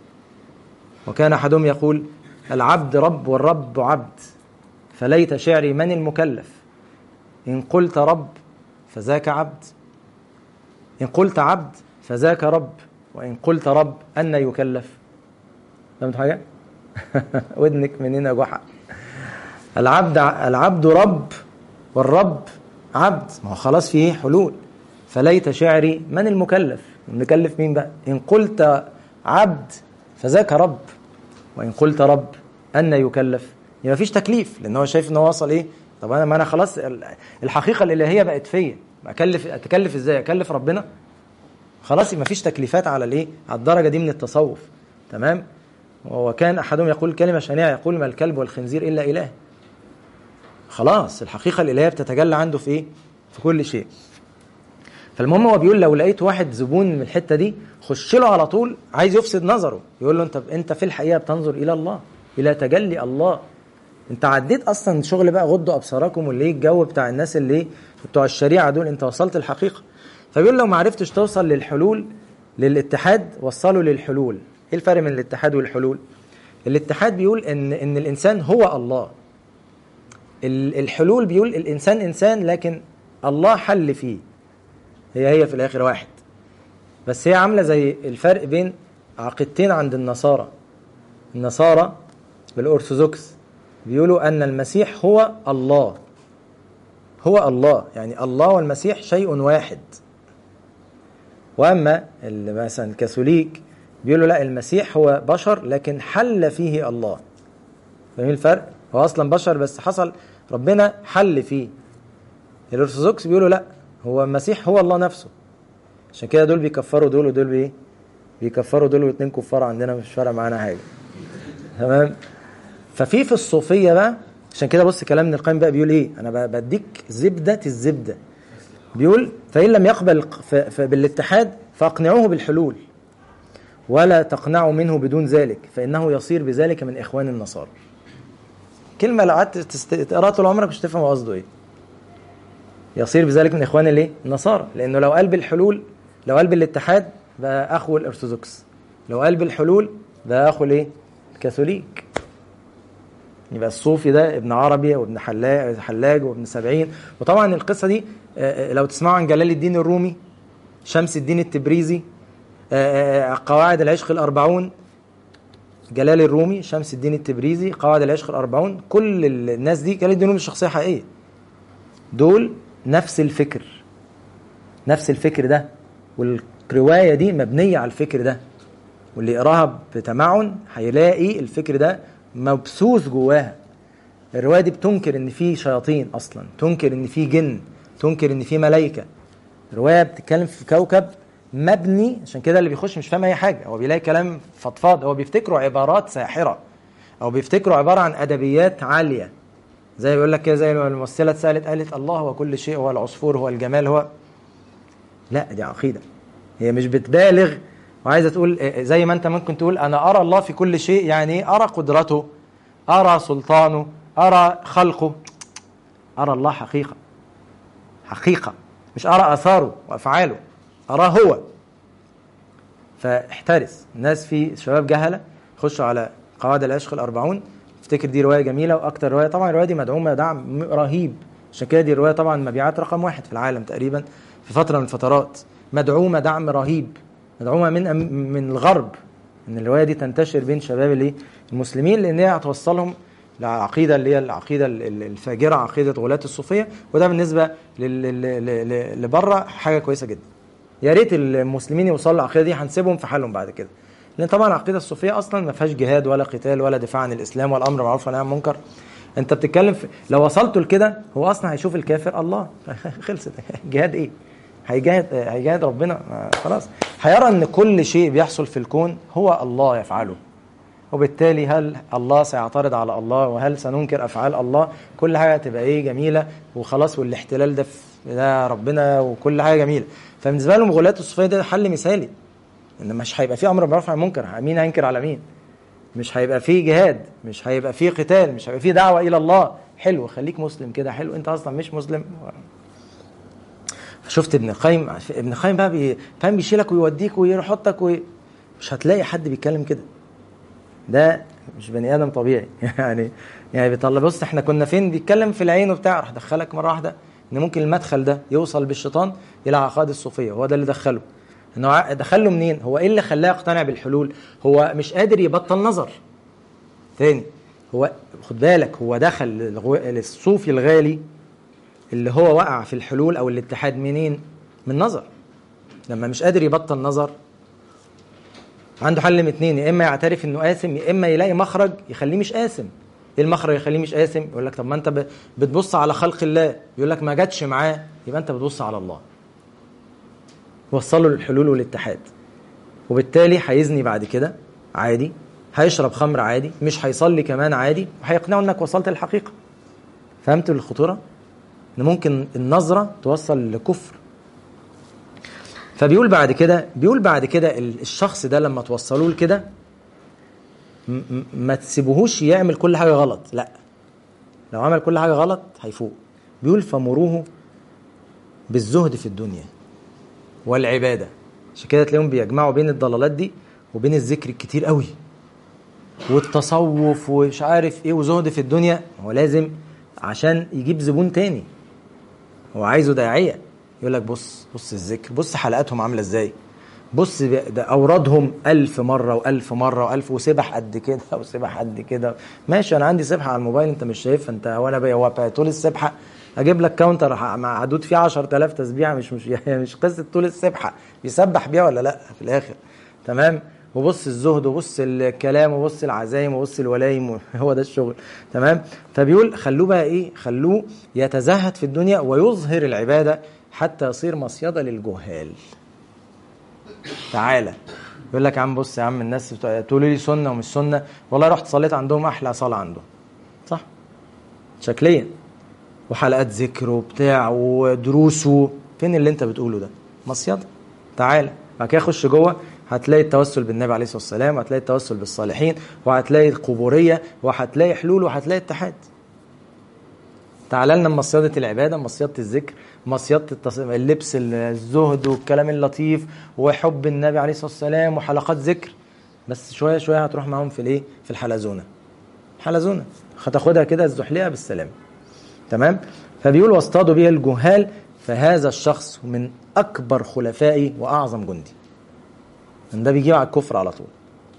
وكان احدهم يقول العبد رب والرب عبد فليت شعري من المكلف إن قلت رب فذاك عبد إن قلت عبد فذاك رب وإن قلت رب أن يكلف فهمت حاجة؟ ودنك منين يا جحا العبد العبد رب والرب عبد ما هو خلاص فيه حلول فليت شعري من المكلف المكلف مين بقى إن قلت عبد فذاك رب وإن قلت رب أن يكلف يبقى مفيش تكليف لأن هو شايف إن هو وصل إيه طب انا ما انا خلاص الحقيقه الالهيه بقت فيا اكلف اتكلف ازاي اكلف ربنا خلاص ما فيش تكليفات على الايه على الدرجه دي من التصوف تمام وكان احدهم يقول كلمه شنيعه يقول ما الكلب والخنزير الا اله خلاص الحقيقه الالهيه بتتجلى عنده في ايه في كل شيء فالمهم هو بيقول لو لقيت واحد زبون من الحته دي خش له على طول عايز يفسد نظره يقول له انت انت في الحقيقه بتنظر الى الله الى تجلي الله انت عديت اصلا شغل بقى غضوا ابصاركم واللي الجو بتاع الناس اللي بتوع الشريعه دول انت وصلت الحقيقه فبيقول لو ما عرفتش توصل للحلول للاتحاد وصلوا للحلول ايه الفرق بين الاتحاد والحلول الاتحاد بيقول ان ان الانسان هو الله الحلول بيقول الانسان انسان لكن الله حل فيه هي هي في الاخر واحد بس هي عامله زي الفرق بين عقيدتين عند النصارى النصارى بالارثوذكس بيقولوا أن المسيح هو الله هو الله يعني الله والمسيح شيء واحد وأما مثلا الكاثوليك بيقولوا لا المسيح هو بشر لكن حل فيه الله فاهمين الفرق؟ هو أصلا بشر بس حصل ربنا حل فيه الأرثوذكس بيقولوا لا هو المسيح هو الله نفسه عشان كده دول بيكفروا دول ودول بإيه؟ بيكفروا دول واثنين كفار عندنا مش فارق معانا حاجة تمام؟ ففي في الصوفيه بقى عشان كده بص كلام ابن القيم بقى بيقول ايه انا بديك زبده الزبده بيقول فان لم يقبل بالاتحاد فاقنعوه بالحلول ولا تقنعوا منه بدون ذلك فانه يصير بذلك من اخوان النصارى كلمه لو قعدت تقراها طول عمرك مش تفهم قصده ايه يصير بذلك من اخوان الايه النصارى لانه لو قال بالحلول لو قال بالاتحاد بقى اخو الارثوذكس لو قال بالحلول بقى اخو الايه الكاثوليك يبقى الصوفي ده ابن عربي وابن حلاج حلاج وابن سبعين وطبعا القصه دي لو تسمعوا عن جلال الدين الرومي شمس الدين التبريزي قواعد العشق الأربعون جلال الرومي شمس الدين التبريزي قواعد العشق الأربعون كل الناس دي جلال الدين الرومي شخصية حقيقية دول نفس الفكر نفس الفكر ده والرواية دي مبنية على الفكر ده واللي يقراها بتمعن هيلاقي الفكر ده مبثوث جواها الروايه دي بتنكر ان في شياطين اصلا تنكر ان في جن تنكر ان في ملائكه الروايه بتتكلم في كوكب مبني عشان كده اللي بيخش مش فاهم اي حاجه هو بيلاقي كلام فضفاض هو بيفتكروا عبارات ساحره او بيفتكروا عباره عن ادبيات عاليه زي بيقول لك كده زي الممثله اتسالت قالت الله هو كل شيء هو العصفور هو الجمال هو لا دي عقيده هي مش بتبالغ وعايزه تقول زي ما انت ممكن تقول انا ارى الله في كل شيء يعني ارى قدرته ارى سلطانه ارى خلقه ارى الله حقيقه حقيقه مش ارى اثاره وافعاله اراه هو فاحترس الناس في شباب جهله خشوا على قواعد العشق الأربعون افتكر دي روايه جميله واكتر روايه طبعا الروايه دي مدعومه دعم رهيب عشان كده دي الروايه طبعا مبيعات رقم واحد في العالم تقريبا في فتره من الفترات مدعومه دعم رهيب مدعومه من من الغرب ان الروايه دي تنتشر بين شباب الايه المسلمين لان هي هتوصلهم لعقيده اللي هي العقيده الفاجره عقيده غلاة الصوفيه وده بالنسبه لبره حاجه كويسه جدا يا ريت المسلمين يوصلوا للعقيده دي هنسيبهم في حالهم بعد كده لان طبعا العقيده الصوفيه اصلا ما فيهاش جهاد ولا قتال ولا دفاع عن الاسلام ولا امر معروف ونهي عن منكر انت بتتكلم في لو وصلتوا لكده هو اصلا هيشوف الكافر الله خلصت جهاد ايه هيجاهد هيجاهد ربنا خلاص هيرى ان كل شيء بيحصل في الكون هو الله يفعله وبالتالي هل الله سيعترض على الله وهل سننكر افعال الله كل حاجه تبقى ايه جميله وخلاص والاحتلال ده في ده ربنا وكل حاجه جميله فبالنسبه لهم غلاة الصوفيه ده حل مثالي ان مش هيبقى في امر بالمعروف عن المنكر مين هينكر على مين مش هيبقى فيه جهاد مش هيبقى فيه قتال مش هيبقى فيه دعوه الى الله حلو خليك مسلم كده حلو انت اصلا مش مسلم شفت ابن القيم ابن القيم بقى بي... فاهم بيشيلك ويوديك ويحطك وي... مش هتلاقي حد بيتكلم كده ده مش بني ادم طبيعي يعني يعني بيطلع بص احنا كنا فين بيتكلم في العين وبتاع راح دخلك مره واحده ان ممكن المدخل ده يوصل بالشيطان الى عقائد الصوفيه هو ده اللي دخله انه دخله منين هو ايه اللي خلاه يقتنع بالحلول هو مش قادر يبطل نظر تاني هو خد بالك هو دخل للصوفي الغالي اللي هو وقع في الحلول او الاتحاد منين من نظر لما مش قادر يبطل نظر عنده حل من اتنين يا اما يعترف انه قاسم يا اما يلاقي مخرج يخليه مش قاسم ايه المخرج يخليه مش قاسم يقول لك طب ما انت بتبص على خلق الله يقول لك ما جاتش معاه يبقى انت بتبص على الله وصله للحلول والاتحاد وبالتالي هيزني بعد كده عادي هيشرب خمر عادي مش هيصلي كمان عادي وهيقنعه انك وصلت للحقيقه فهمت الخطوره ان ممكن النظره توصل لكفر فبيقول بعد كده بيقول بعد كده الشخص ده لما توصلوه لكده ما تسيبوهوش يعمل كل حاجه غلط لا لو عمل كل حاجه غلط هيفوق بيقول فمروه بالزهد في الدنيا والعباده عشان كده تلاقيهم بيجمعوا بين الضلالات دي وبين الذكر الكتير قوي والتصوف ومش عارف ايه وزهد في الدنيا هو لازم عشان يجيب زبون تاني هو عايزه داعيه يقول لك بص بص الذكر بص حلقاتهم عامله ازاي بص ده اوردهم ألف مره وألف مره وألف وسبح قد كده وسبح قد كده ماشي انا عندي سبحه على الموبايل انت مش شايفها انت وانا بي هو طول السبحه اجيب لك كاونتر مع حدود فيه 10000 تسبيحه مش مش يعني مش قصه طول السبحه بيسبح بيها ولا لا في الاخر تمام وبص الزهد وبص الكلام وبص العزايم وبص الولايم هو ده الشغل تمام فبيقول خلوه بقى ايه خلوه يتزهد في الدنيا ويظهر العباده حتى يصير مصيده للجهال تعالى يقول لك يا عم بص يا عم الناس تقولوا لي سنه ومش سنه والله رحت صليت عندهم احلى صلاه عندهم صح شكليا وحلقات ذكر وبتاع ودروس فين اللي انت بتقوله ده مصيده تعالى بعد كده خش جوه هتلاقي التوسل بالنبي عليه الصلاه والسلام وهتلاقي التوسل بالصالحين وهتلاقي القبوريه وهتلاقي حلول وهتلاقي اتحاد تعالى لنا مصيده العباده مصيده الذكر مصيده اللبس الزهد والكلام اللطيف وحب النبي عليه الصلاه والسلام وحلقات ذكر بس شويه شويه هتروح معاهم في الايه في الحلزونه حلزونه هتاخدها كده الزحليقه بالسلام تمام فبيقول واصطادوا به الجهال فهذا الشخص من اكبر خلفائي واعظم جندي ان ده بيجيب على الكفر على طول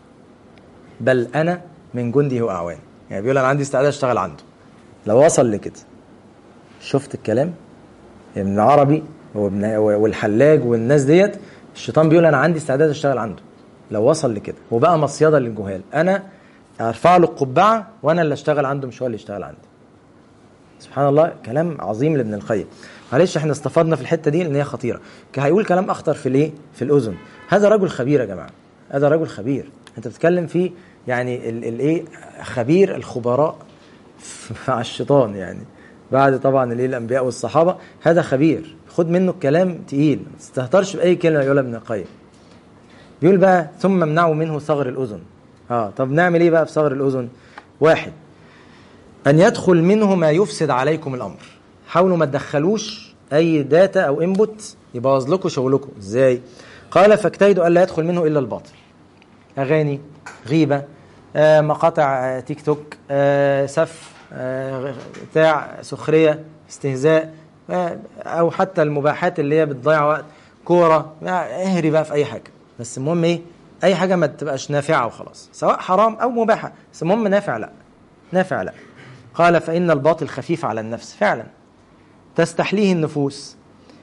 بل انا من جندي واعوان يعني بيقول انا عندي استعداد اشتغل عنده لو وصل لكده شفت الكلام ابن يعني العربي والحلاج والناس ديت الشيطان بيقول انا عندي استعداد اشتغل عنده لو وصل لكده وبقى مصيده للجهال انا ارفع له القبعه وانا اللي اشتغل عنده مش هو اللي يشتغل عندي سبحان الله كلام عظيم لابن القيم معلش احنا استفدنا في الحته دي لان هي خطيره هيقول كلام اخطر في الايه في الاذن هذا رجل خبير يا جماعه هذا رجل خبير انت بتتكلم فيه يعني الايه خبير الخبراء مع الشيطان يعني بعد طبعا الايه الانبياء والصحابه هذا خبير خد منه الكلام تقيل ما تستهترش باي كلمه يقولها ابن القيم بيقول بقى ثم امنعوا منه صغر الاذن اه طب نعمل ايه بقى في صغر الاذن واحد ان يدخل منه ما يفسد عليكم الامر حاولوا ما تدخلوش اي داتا او انبوت يبوظ لكم شغلكم ازاي قال فاجتهدوا الا يدخل منه الا الباطل اغاني غيبه آه مقاطع تيك توك آه سف آه بتاع سخريه استهزاء آه او حتى المباحات اللي هي بتضيع وقت كوره اهري بقى في اي حاجه بس المهم ايه اي حاجه ما تبقاش نافعه وخلاص سواء حرام او مباحه بس المهم نافع لا نافع لا قال فان الباطل خفيف على النفس فعلا تستحليه النفوس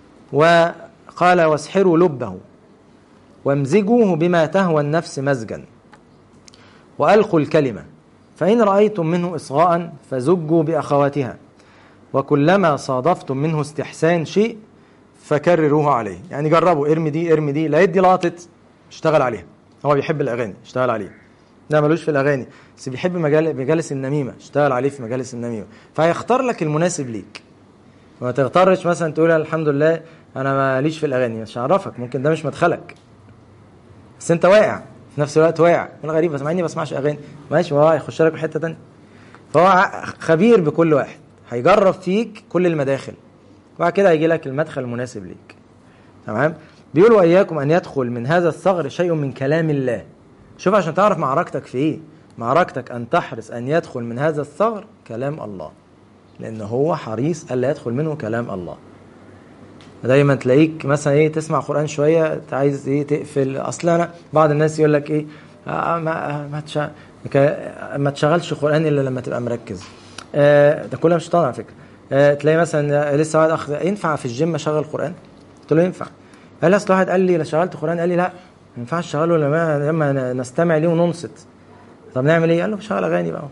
وقال واسحروا لبه وامزجوه بما تهوى النفس مزجا والقوا الكلمه فان رايتم منه اصغاء فزجوا باخواتها وكلما صادفتم منه استحسان شيء فكرروه عليه يعني جربوا ارمي دي ارمي دي لا يدي لاطت اشتغل عليها هو بيحب الاغاني اشتغل عليه ده ملوش في الاغاني بس بيحب مجال مجالس النميمه اشتغل عليه في مجالس النميمه فهيختار لك المناسب ليك ما تغترش مثلا تقول الحمد لله انا ماليش في الاغاني مش هعرفك ممكن ده مش مدخلك بس انت واقع في نفس الوقت واقع من غريب بس مع اني بسمعش اغاني ماشي هو هيخش لك في حته ثانيه فهو ع- خبير بكل واحد هيجرب فيك كل المداخل وبعد كده هيجي لك المدخل المناسب ليك تمام بيقول واياكم ان يدخل من هذا الثغر شيء من كلام الله شوف عشان تعرف معركتك في ايه معركتك ان تحرص ان يدخل من هذا الثغر كلام الله لان هو حريص الا يدخل منه كلام الله دايما تلاقيك مثلا ايه تسمع قران شويه انت عايز ايه تقفل اصل انا بعض الناس يقول لك ايه آه ما ما تشا- ك- ما تشغلش قران الا لما تبقى مركز آه ده كله مش شيطان على فكره آه تلاقي مثلا لسه واحد اخ ينفع في الجيم اشغل قران قلت له ينفع قال لي اصل واحد قال لي لا شغلت قران قال لي لا ما ينفعش تشغله لما لما نستمع ليه وننصت طب نعمل ايه؟ قال له شغل اغاني بقى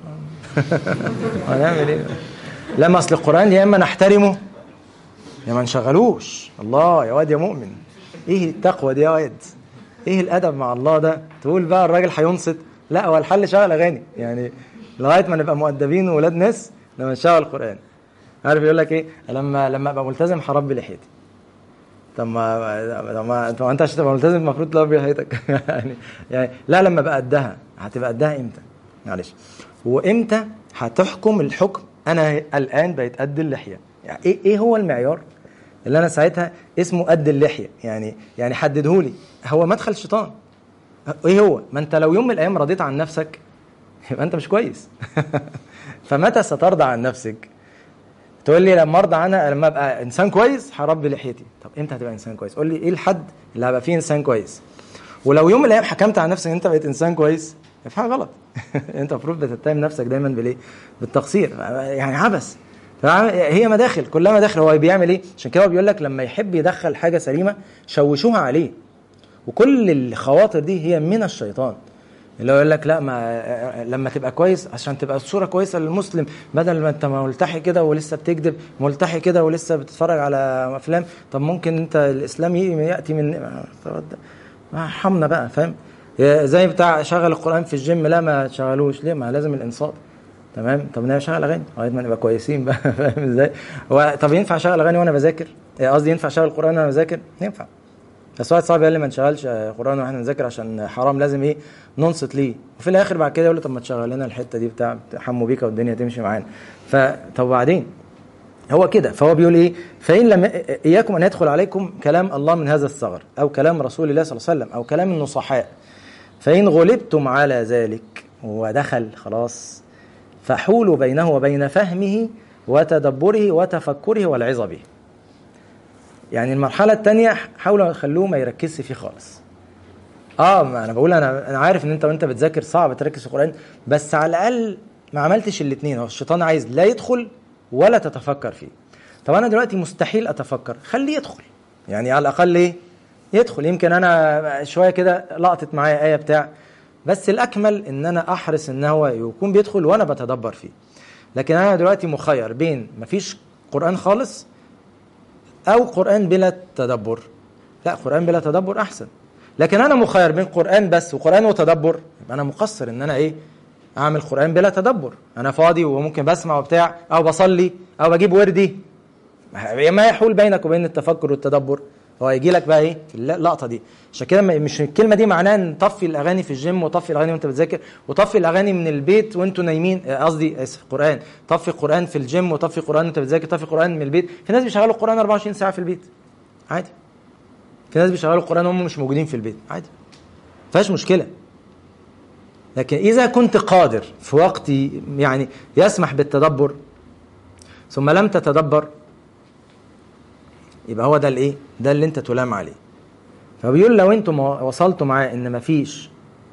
هنعمل ايه؟ لا ما اصل القران يا اما نحترمه يا ما نشغلوش الله يا واد يا مؤمن ايه التقوى دي يا واد ايه الادب مع الله ده تقول بقى الراجل هينصت لا هو الحل شغل اغاني يعني لغايه ما نبقى مؤدبين وولاد ناس لما نشغل قران عارف يقول لك ايه لما لما ابقى ملتزم هربي لحيتي طب ما طب ما طب ما انت عشان تبقى ملتزم المفروض تربي لحيتك يعني يعني لا لما بقى قدها هتبقى قدها امتى؟ معلش وامتى هتحكم الحكم انا الان بقيت قد اللحيه يعني ايه ايه هو المعيار اللي انا ساعتها اسمه قد اللحيه يعني يعني حددهولي هو مدخل الشيطان ايه هو ما انت لو يوم من الايام رضيت عن نفسك يبقى انت مش كويس فمتى سترضى عن نفسك تقول لي لما ارضى عنها لما ابقى انسان كويس هربي لحيتي طب امتى هتبقى انسان كويس قول لي ايه الحد اللي هبقى فيه انسان كويس ولو يوم من الايام حكمت على نفسك ان انت بقيت انسان كويس يبقى في حاجه غلط انت المفروض بتتهم نفسك دايما بالايه بالتقصير يعني عبث هي مداخل كلها مداخل هو بيعمل ايه عشان كده هو بيقول لك لما يحب يدخل حاجه سليمه شوشوها عليه وكل الخواطر دي هي من الشيطان اللي هو يقول لك لا ما لما تبقى كويس عشان تبقى الصوره كويسه للمسلم بدل ما انت ملتحي كده ولسه بتكذب ملتحي كده ولسه بتتفرج على افلام طب ممكن انت الاسلام ياتي من ارحمنا بقى فاهم زي بتاع شغل القران في الجيم لا ما تشغلوش ليه ما لازم الانصات تمام طب انا اشغل اغاني لغايه ما نبقى كويسين بقى فاهم ازاي هو طب ينفع اشغل اغاني وانا بذاكر قصدي ينفع اشغل القران وانا بذاكر ينفع بس واحد صاحبي قال لي ما نشغلش قران واحنا نذاكر عشان حرام لازم ايه ننصت ليه وفي الاخر بعد كده يقول لي طب ما تشغل لنا الحته دي بتاع حمو بيكا والدنيا تمشي معانا فطب وبعدين هو كده فهو بيقول ايه فان لم اياكم ان يدخل عليكم كلام الله من هذا الثغر او كلام رسول الله صلى الله عليه وسلم او كلام النصحاء فان غلبتم على ذلك ودخل خلاص فحولوا بينه وبين فهمه وتدبره وتفكره والعظة به يعني المرحلة الثانية حاولوا خلوه ما يركزش فيه خالص اه ما انا بقول انا انا عارف ان انت وانت بتذاكر صعب تركز في القران بس على الاقل ما عملتش الاثنين هو الشيطان عايز لا يدخل ولا تتفكر فيه طب انا دلوقتي مستحيل اتفكر خليه يدخل يعني على الاقل ايه يدخل يمكن انا شويه كده لقطت معايا ايه بتاع بس الاكمل ان انا احرص ان هو يكون بيدخل وانا بتدبر فيه لكن انا دلوقتي مخير بين مفيش قران خالص او قران بلا تدبر لا قران بلا تدبر احسن لكن انا مخير بين قران بس وقران وتدبر يبقى انا مقصر ان انا ايه اعمل قران بلا تدبر انا فاضي وممكن بسمع وبتاع او بصلي او بجيب وردي ما يحول بينك وبين التفكر والتدبر هو هيجي لك بقى ايه اللقطه دي عشان كده مش الكلمه دي معناها ان طفي الاغاني في الجيم وطفي الاغاني وانت بتذاكر وطفي الاغاني من البيت وانتوا نايمين قصدي اسف قران طفي قران في الجيم وطفي قران وانت بتذاكر طفي قران من البيت في ناس بيشغلوا القران 24 ساعه في البيت عادي في ناس بيشغلوا القران وهم مش موجودين في البيت عادي فيهاش مشكله لكن اذا كنت قادر في وقت يعني يسمح بالتدبر ثم لم تتدبر يبقى هو ده الايه ده اللي انت تلام عليه فبيقول لو انتم وصلتوا معاه ان مفيش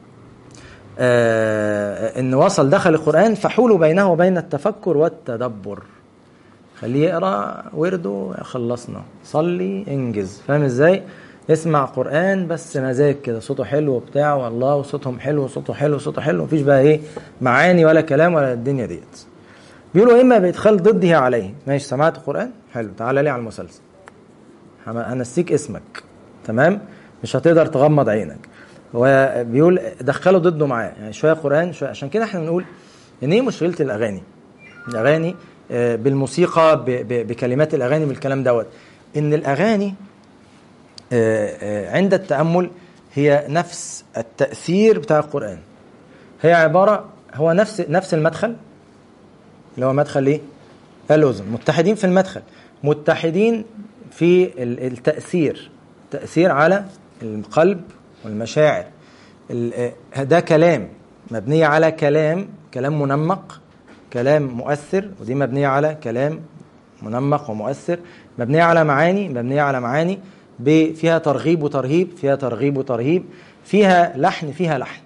آه ان وصل دخل القران فحولوا بينه وبين التفكر والتدبر خليه يقرا ورده خلصنا صلي انجز فاهم ازاي اسمع قران بس مزاج كده صوته حلو وبتاع والله وصوتهم حلو وصوته حلو وصوته حلو مفيش بقى ايه معاني ولا كلام ولا الدنيا ديت بيقولوا اما بادخال ضده عليه ماشي سمعت قران حلو تعالى لي على المسلسل هنسيك اسمك تمام مش هتقدر تغمض عينك هو بيقول دخلوا ضده معاه يعني شويه قران شويه عشان كده احنا بنقول ان ايه مشكله الاغاني الاغاني آه، بالموسيقى ب- ب- بكلمات الاغاني بالكلام دوت ان الاغاني آه، آه، عند التامل هي نفس التاثير بتاع القران هي عباره هو نفس نفس المدخل اللي هو مدخل ايه الاذن متحدين في المدخل متحدين في ال- التاثير تاثير على القلب والمشاعر ال- آه، ده كلام مبنيه على كلام كلام منمق كلام مؤثر ودي مبنيه على كلام منمق ومؤثر مبنيه على معاني مبنيه على معاني ب- فيها ترغيب وترهيب فيها ترغيب وترهيب فيها لحن فيها لحن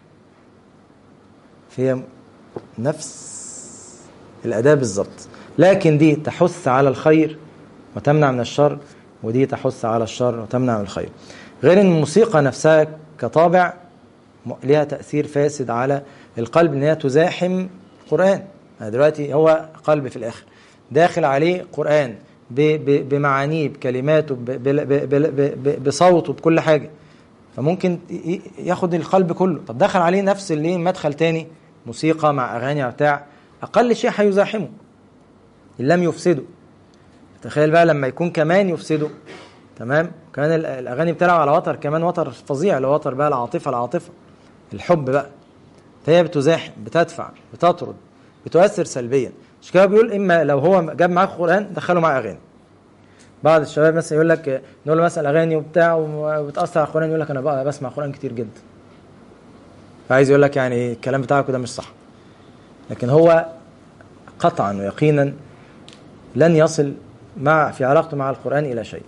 فيها نفس الأداة بالظبط لكن دي تحث على الخير وتمنع من الشر ودي تحث على الشر وتمنع من الخير غير ان الموسيقى نفسها كطابع م- لها تأثير فاسد على القلب ان هي تزاحم القرآن يعني دلوقتي هو قلب في الآخر داخل عليه قرآن ب- ب- بمعانيه بكلماته ب- ب- ب- ب- ب- بصوته بكل حاجة فممكن ي- ي- ياخد القلب كله طب دخل عليه نفس اللي مدخل تاني موسيقى مع اغاني بتاع اقل شيء هيزاحمه ان لم يفسده تخيل بقى لما يكون كمان يفسده تمام كمان ال- الاغاني بتلعب على وتر كمان وتر فظيع اللي هو وتر بقى العاطفه العاطفه الحب بقى فهي بتزاحم بتدفع بتطرد بتؤثر سلبيا مش كده بيقول اما لو هو جاب معاك قران دخله معاه اغاني بعض الشباب مثلا يقول لك نقول له مثلا اغاني وبتاع وبتاثر على القران يقول لك انا بقى بسمع قران كتير جدا فعايز يقول لك يعني الكلام بتاعك ده مش صح لكن هو قطعا ويقينا لن يصل مع في علاقته مع القران الى شيء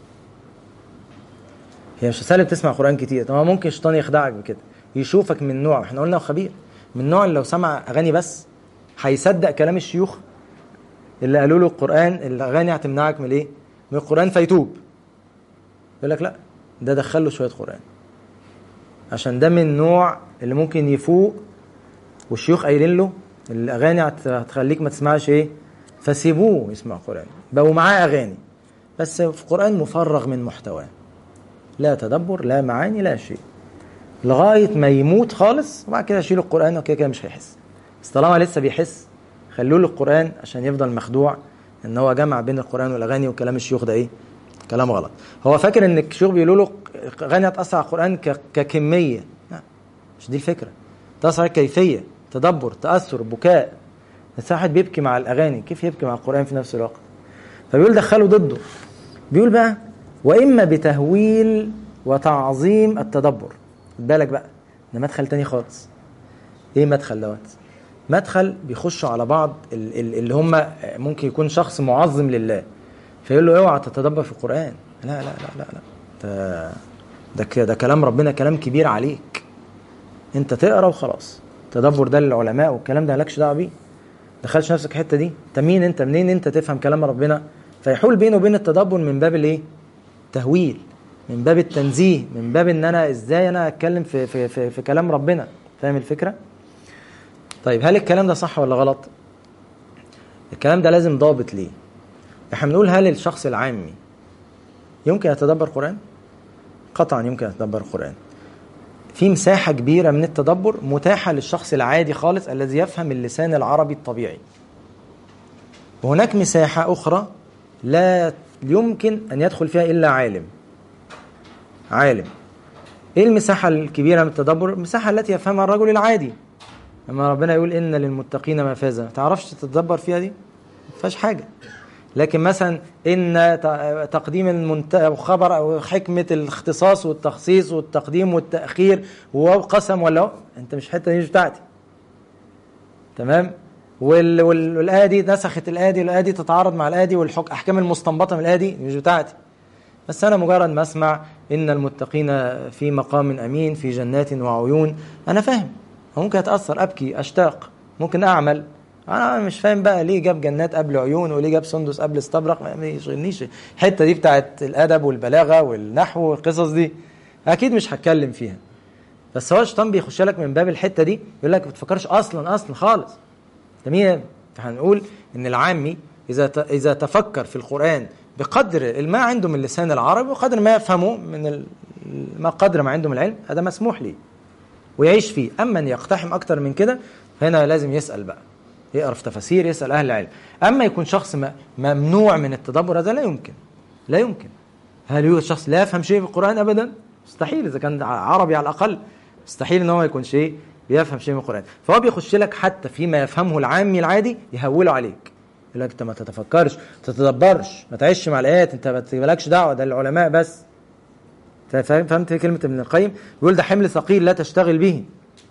هي مش سهل تسمع قران كتير طب ما ممكن الشيطان يخدعك بكده يشوفك من نوع احنا قلنا هو خبير من نوع اللي لو سمع اغاني بس هيصدق كلام الشيوخ اللي قالوا له القران الاغاني هتمنعك من الايه من القران فيتوب يقول لك لا ده دخل له شويه قران عشان ده من نوع اللي ممكن يفوق والشيوخ قايلين له الاغاني هت- هتخليك ما تسمعش ايه فسيبوه يسمع قران بقوا معاه اغاني بس في قران مفرغ من محتواه لا تدبر لا معاني لا شيء لغايه ما يموت خالص وبعد كده يشيلوا القران وكده كده مش هيحس بس طالما لسه بيحس خلوا له القران عشان يفضل مخدوع ان هو جمع بين القران والاغاني وكلام الشيوخ ده ايه كلام غلط هو فاكر ان الشيوخ بيقولوا له اغاني هتاثر على القران ك- ككميه لا مش دي الفكره تاثر على كيفيه تدبر تاثر بكاء بس واحد بيبكي مع الاغاني كيف يبكي مع القران في نفس الوقت فبيقول دخلوا ضده بيقول بقى واما بتهويل وتعظيم التدبر خد بالك بقى ده مدخل تاني خالص ايه مدخل دوت مدخل بيخشوا على بعض ال- ال- اللي هم ممكن يكون شخص معظم لله فيقول له اوعى تتدبر في القران لا لا لا لا لا ده ده, ك- ده كلام ربنا كلام كبير عليك انت تقرا وخلاص تدبر ده للعلماء والكلام ده مالكش دعوه بيه دخلش نفسك الحته دي انت مين انت منين انت تفهم كلام ربنا فيحول بينه وبين التدبر من باب الايه تهويل من باب التنزيه من باب ان انا ازاي انا اتكلم في في في, في كلام ربنا فاهم الفكره طيب هل الكلام ده صح ولا غلط الكلام ده لازم ضابط ليه احنا بنقول هل الشخص العامي يمكن يتدبر قرآن قطعا يمكن يتدبر القرآن في مساحة كبيرة من التدبر متاحة للشخص العادي خالص الذي يفهم اللسان العربي الطبيعي وهناك مساحة أخرى لا يمكن أن يدخل فيها إلا عالم عالم إيه المساحة الكبيرة من التدبر؟ المساحة التي يفهمها الرجل العادي لما ربنا يقول إن للمتقين مفازة ما تعرفش تتدبر فيها دي؟ ما فيهاش حاجة لكن مثلا ان ت- تقديم المنت... أو خبر او حكمه الاختصاص والتخصيص والتقديم والتاخير وواو قسم ولا هو. انت مش الحته دي مش بتاعتي تمام وال... وال... والايه دي نسخت الايه دي والايه دي تتعارض مع الايه دي والاحكام المستنبطه من الايه دي مش بتاعتي بس انا مجرد ما اسمع ان المتقين في مقام امين في جنات وعيون انا فاهم ممكن اتاثر ابكي اشتاق ممكن اعمل انا مش فاهم بقى ليه جاب جنات قبل عيون وليه جاب سندس قبل استبرق ما ما يشغلنيش الحته دي بتاعت الادب والبلاغه والنحو والقصص دي اكيد مش هتكلم فيها بس هو الشيطان بيخش لك من باب الحته دي يقول لك ما تفكرش اصلا اصلا خالص جميل فهنقول ان العامي اذا ت- اذا تفكر في القران بقدر ما عنده من اللسان العربي وقدر ما يفهمه من ال- ما قدر ما عنده من العلم هذا مسموح ليه ويعيش فيه اما ان يقتحم اكتر من كده فهنا لازم يسال بقى يقرا في تفاسير يسال اهل العلم اما يكون شخص م- ممنوع من التدبر هذا لا يمكن لا يمكن هل يوجد شخص لا يفهم شيء في القران ابدا مستحيل اذا كان عربي على الاقل مستحيل ان هو يكون شيء بيفهم شيء من القران فهو بيخش لك حتى فيما يفهمه العامي العادي يهوله عليك يقول لك انت ما تتفكرش ما تتدبرش ما تعيش مع الايات انت ما مالكش دعوه ده العلماء بس فاهم فهمت كلمه ابن القيم بيقول ده حمل ثقيل لا تشتغل به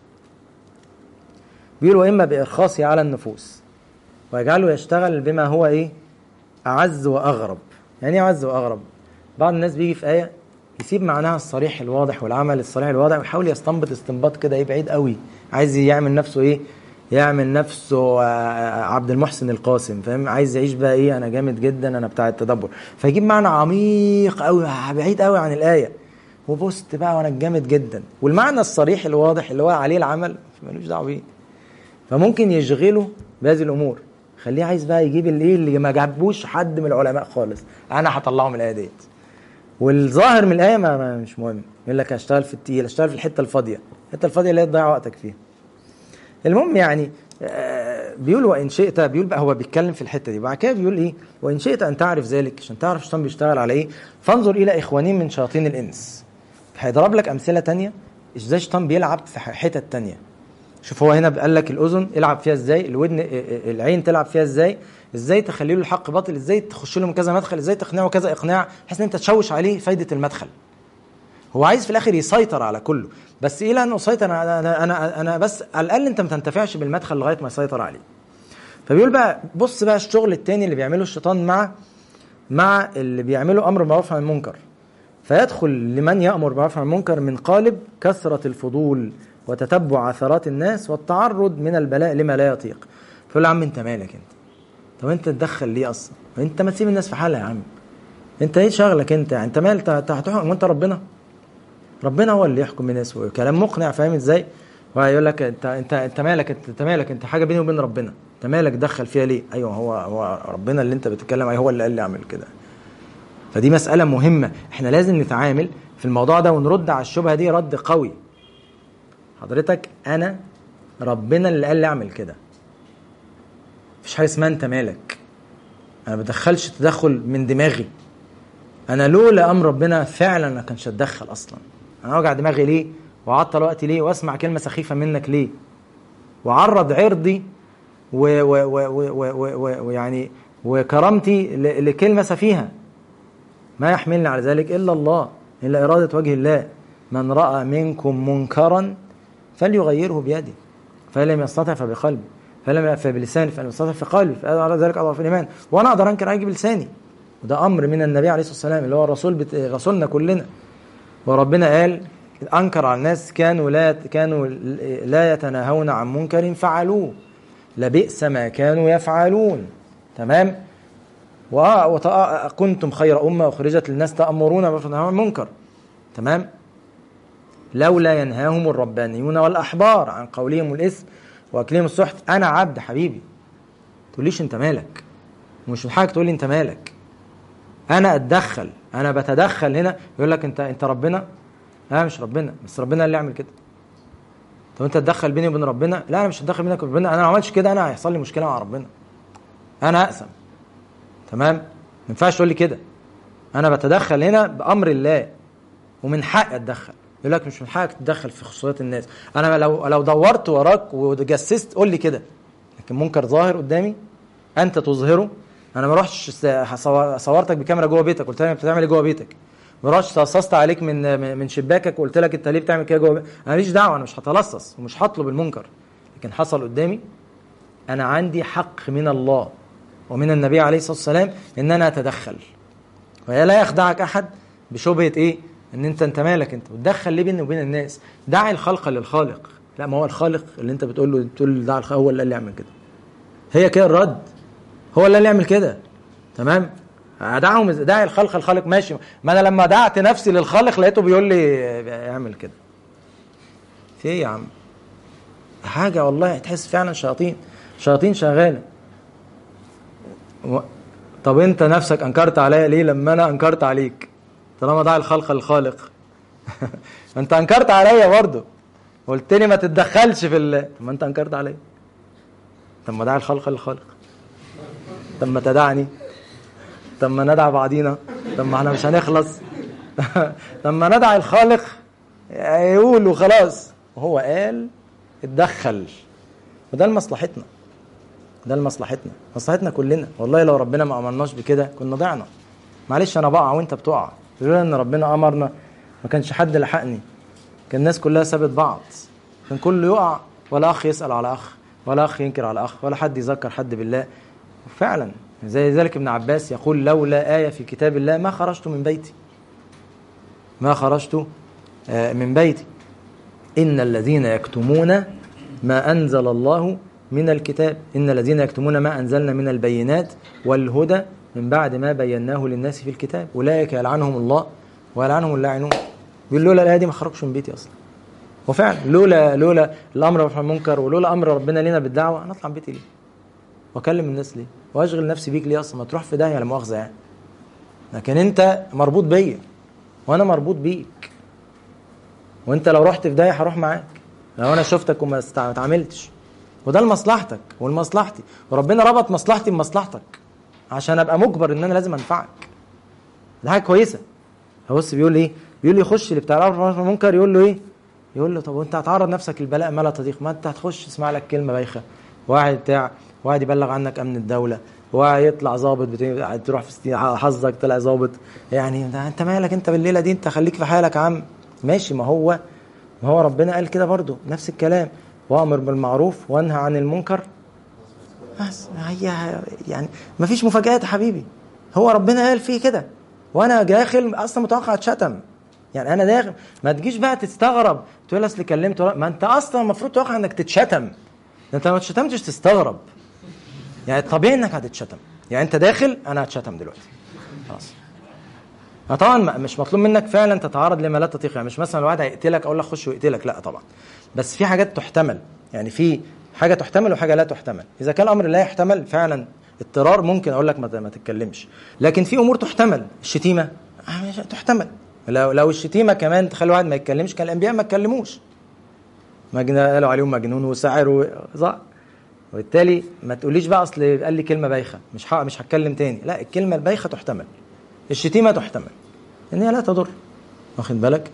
بيقول واما بارخاصه على النفوس ويجعله يشتغل بما هو ايه اعز واغرب يعني ايه اعز واغرب بعض الناس بيجي في ايه يسيب معناها الصريح الواضح والعمل الصريح الواضح ويحاول يستنبط استنباط كده ايه بعيد قوي عايز يعمل نفسه ايه يعمل نفسه آه، عبد المحسن القاسم فاهم عايز يعيش بقى ايه انا جامد جدا انا بتاع التدبر فيجيب معنى عميق قوي بعيد قوي عن الايه وبصت بقى وانا جامد جدا والمعنى الصريح الواضح اللي هو عليه العمل ملوش دعوه بيه فممكن يشغله بهذه الامور خليه عايز بقى يجيب الايه اللي ما جابوش حد من العلماء خالص انا هطلعه من الايه ديت والظاهر من الايه ما ما مش مهم يقول لك هشتغل في التقيل هشتغل في الحته الفاضيه الحته الفاضيه اللي هي تضيع وقتك فيها المهم يعني آه، بيقول وان شئت بيقول بقى هو بيتكلم في الحته دي وبعد كده بيقول ايه وان شئت ان تعرف ذلك عشان تعرف الشيطان بيشتغل على ايه فانظر الى اخوانين من شياطين الانس هيضرب لك امثله تانية ازاي الشيطان بيلعب في حتت تانية شوف هو هنا قال لك الاذن العب فيها ازاي الودن آه، آه، العين تلعب فيها ازاي ازاي تخلي له الحق باطل ازاي تخش له من كذا مدخل ازاي تقنعه كذا اقناع بحيث ان انت تشوش عليه فايده المدخل هو عايز في الاخر يسيطر على كله بس الى انه يسيطر انا انا انا, أنا بس على الاقل انت ما تنتفعش بالمدخل لغايه ما يسيطر عليه فبيقول بقى بص بقى الشغل التاني اللي بيعمله الشيطان مع مع اللي بيعمله امر بالمعروف عن المنكر فيدخل لمن يامر بالمعروف عن المنكر من قالب كثره الفضول وتتبع عثرات الناس والتعرض من البلاء لما لا يطيق فيقول له يا عم انت مالك انت طب انت تدخل ليه اصلا انت ما تسيب الناس في حالها يا عم انت ايه شغلك انت انت مال انت أنت هتحكم وانت ربنا ربنا هو اللي يحكم الناس وكلام مقنع فاهم ازاي ويقول لك انت انت انت مالك انت, انت مالك انت حاجه بيني وبين ربنا انت مالك دخل فيها ليه ايوه هو هو ربنا اللي انت بتتكلم عليه هو اللي قال لي اعمل كده فدي مساله مهمه احنا لازم نتعامل في الموضوع ده ونرد على الشبهه دي رد قوي حضرتك انا ربنا اللي قال لي اعمل كده مفيش حاجه اسمها انت مالك انا ما بدخلش تدخل من دماغي انا لولا امر ربنا فعلا ما كانش اتدخل اصلا انا اوجع دماغي ليه واعطل وقتي ليه واسمع كلمه سخيفه منك ليه وعرض عرضي و- و- و- و- و- و- ويعني وكرامتي ل- لكلمه سفيهه ما يحملني على ذلك الا الله الا اراده وجه الله من راى منكم منكرا فليغيره بيده فان لم يستطع فبقلبه فلم فبلسانه فان لم يستطع فقلبه فعلى ذلك اضعف الايمان وانا اقدر انكر عليه بلساني وده امر من النبي عليه الصلاه والسلام اللي هو الرسول بت... رسولنا كلنا وربنا قال انكر على الناس كانوا لا كانوا لا يتناهون عن منكر فعلوه لبئس ما كانوا يفعلون تمام وكنتم خير امه اخرجت للناس تامرون بالمعروف وتنهون عن المنكر تمام لولا ينهاهم الربانيون والاحبار عن قولهم الاثم واكلهم السحت انا عبد حبيبي تقوليش انت مالك مش من حقك تقول لي انت مالك انا اتدخل انا بتدخل هنا يقول لك انت انت ربنا لا مش ربنا بس ربنا اللي يعمل كده طب انت تدخل بيني وبين ربنا لا انا مش هتدخل بينك وبين ربنا انا ما عملتش كده انا هيحصل لي مشكله مع ربنا انا اقسم تمام ما ينفعش تقول لي كده انا بتدخل هنا بامر الله ومن حقي اتدخل يقول لك مش من حقك تتدخل في خصوصيات الناس انا لو لو دورت وراك وجسست قول لي كده لكن منكر ظاهر قدامي انت تظهره انا ما رحتش صورتك بكاميرا جوه بيتك قلت لك انت بتعمل ايه جوه بيتك ما رحتش تلصصت عليك من من شباكك وقلت لك انت ليه بتعمل كده جوه بيتك. انا ماليش دعوه انا مش هتلصص ومش هطلب المنكر لكن حصل قدامي انا عندي حق من الله ومن النبي عليه الصلاه والسلام ان انا اتدخل ولا يخدعك احد بشبهه ايه ان انت انت مالك انت وتدخل ليه بيني وبين الناس دعي الخلق للخالق لا ما هو الخالق اللي انت بتقول له بتقول له دع الخالق هو اللي قال لي اعمل كده هي كده الرد هو اللي قال لي اعمل كده تمام ادعهم داعي الخلق الخالق ماشي ما انا لما دعت نفسي للخالق لقيته بيقول لي اعمل كده في ايه يا عم حاجه والله تحس فعلا شياطين شياطين شغاله و... طب انت نفسك انكرت عليا ليه لما انا انكرت عليك طالما داعي الخلق للخالق انت انكرت عليا برضه قلت لي ما تتدخلش في ال... طب ما انت انكرت عليا طب ما دعي الخلق للخالق طب ما تدعني طب ما ندعي بعضينا طب ما احنا مش هنخلص طب ما ندعي الخالق يقول وخلاص وهو قال اتدخل وده لمصلحتنا ده لمصلحتنا مصلحتنا كلنا والله لو ربنا ما امرناش بكده كنا ضعنا معلش انا بقع وانت بتقع لولا ان ربنا امرنا ما كانش حد لحقني كان الناس كلها سابت بعض كان كله يقع ولا اخ يسال على اخ ولا اخ ينكر على اخ ولا حد يذكر حد بالله فعلا زي ذلك ابن عباس يقول لولا آية في كتاب الله ما خرجت من بيتي ما خرجت من بيتي إن الذين يكتمون ما أنزل الله من الكتاب إن الذين يكتمون ما أنزلنا من البينات والهدى من بعد ما بيناه للناس في الكتاب أولئك يلعنهم الله ويلعنهم اللاعنون بيقول لولا الآية دي ما خرجش من بيتي أصلا وفعلا لولا لولا الأمر بالمنكر ولولا أمر ربنا لنا بالدعوة أنا أطلع من بيتي ليه؟ وأكلم الناس ليه؟ وأشغل نفسي بيك ليه أصلا ما تروح في داهية لا مؤاخذة يعني لكن أنت مربوط بيا وأنا مربوط بيك وأنت لو رحت في داهية هروح معاك لو أنا شفتك وما اتعاملتش وده لمصلحتك ولمصلحتي وربنا ربط مصلحتي بمصلحتك عشان ابقى مجبر ان انا لازم انفعك ده حاجه كويسه بص بيقول ايه بيقول لي يخش اللي بتاع الامر المنكر يقول له ايه يقول له طب وانت هتعرض نفسك للبلاء ما لا تضيق ما انت هتخش تسمع لك كلمه بايخه واحد بتاع واحد يبلغ عنك امن الدوله واحد يطلع ظابط تروح في حظك طلع ظابط يعني ده انت مالك انت بالليله دي انت خليك في حالك يا عم ماشي ما هو ما هو ربنا قال كده برضو نفس الكلام وامر بالمعروف وانهى عن المنكر بس هي يعني ما فيش مفاجآت يا حبيبي هو ربنا قال فيه كده وانا داخل اصلا متوقع اتشتم يعني انا داخل ما تجيش بقى تستغرب تقول اصل كلمت ما انت اصلا المفروض توقع انك تتشتم انت ما تشتمتش تستغرب يعني طبيعي انك هتتشتم يعني انت داخل انا هتشتم دلوقتي خلاص طبعا مش مطلوب منك فعلا تتعرض لما لا تطيق يعني مش مثلا الواحد هيقتلك اقول لك خش ويقتلك لا طبعا بس في حاجات تحتمل يعني في حاجه تحتمل وحاجه لا تحتمل اذا كان الامر لا يحتمل فعلا اضطرار ممكن اقول لك ما تتكلمش لكن في امور تحتمل الشتيمه تحتمل لو لو الشتيمه كمان تخلي واحد ما يتكلمش كان الانبياء ما اتكلموش قالوا عليهم مجنون وساحر وزع وبالتالي ما تقوليش بقى اصل قال لي كلمه بايخه مش مش هتكلم تاني لا الكلمه البايخه تحتمل الشتيمه تحتمل ان هي لا تضر واخد بالك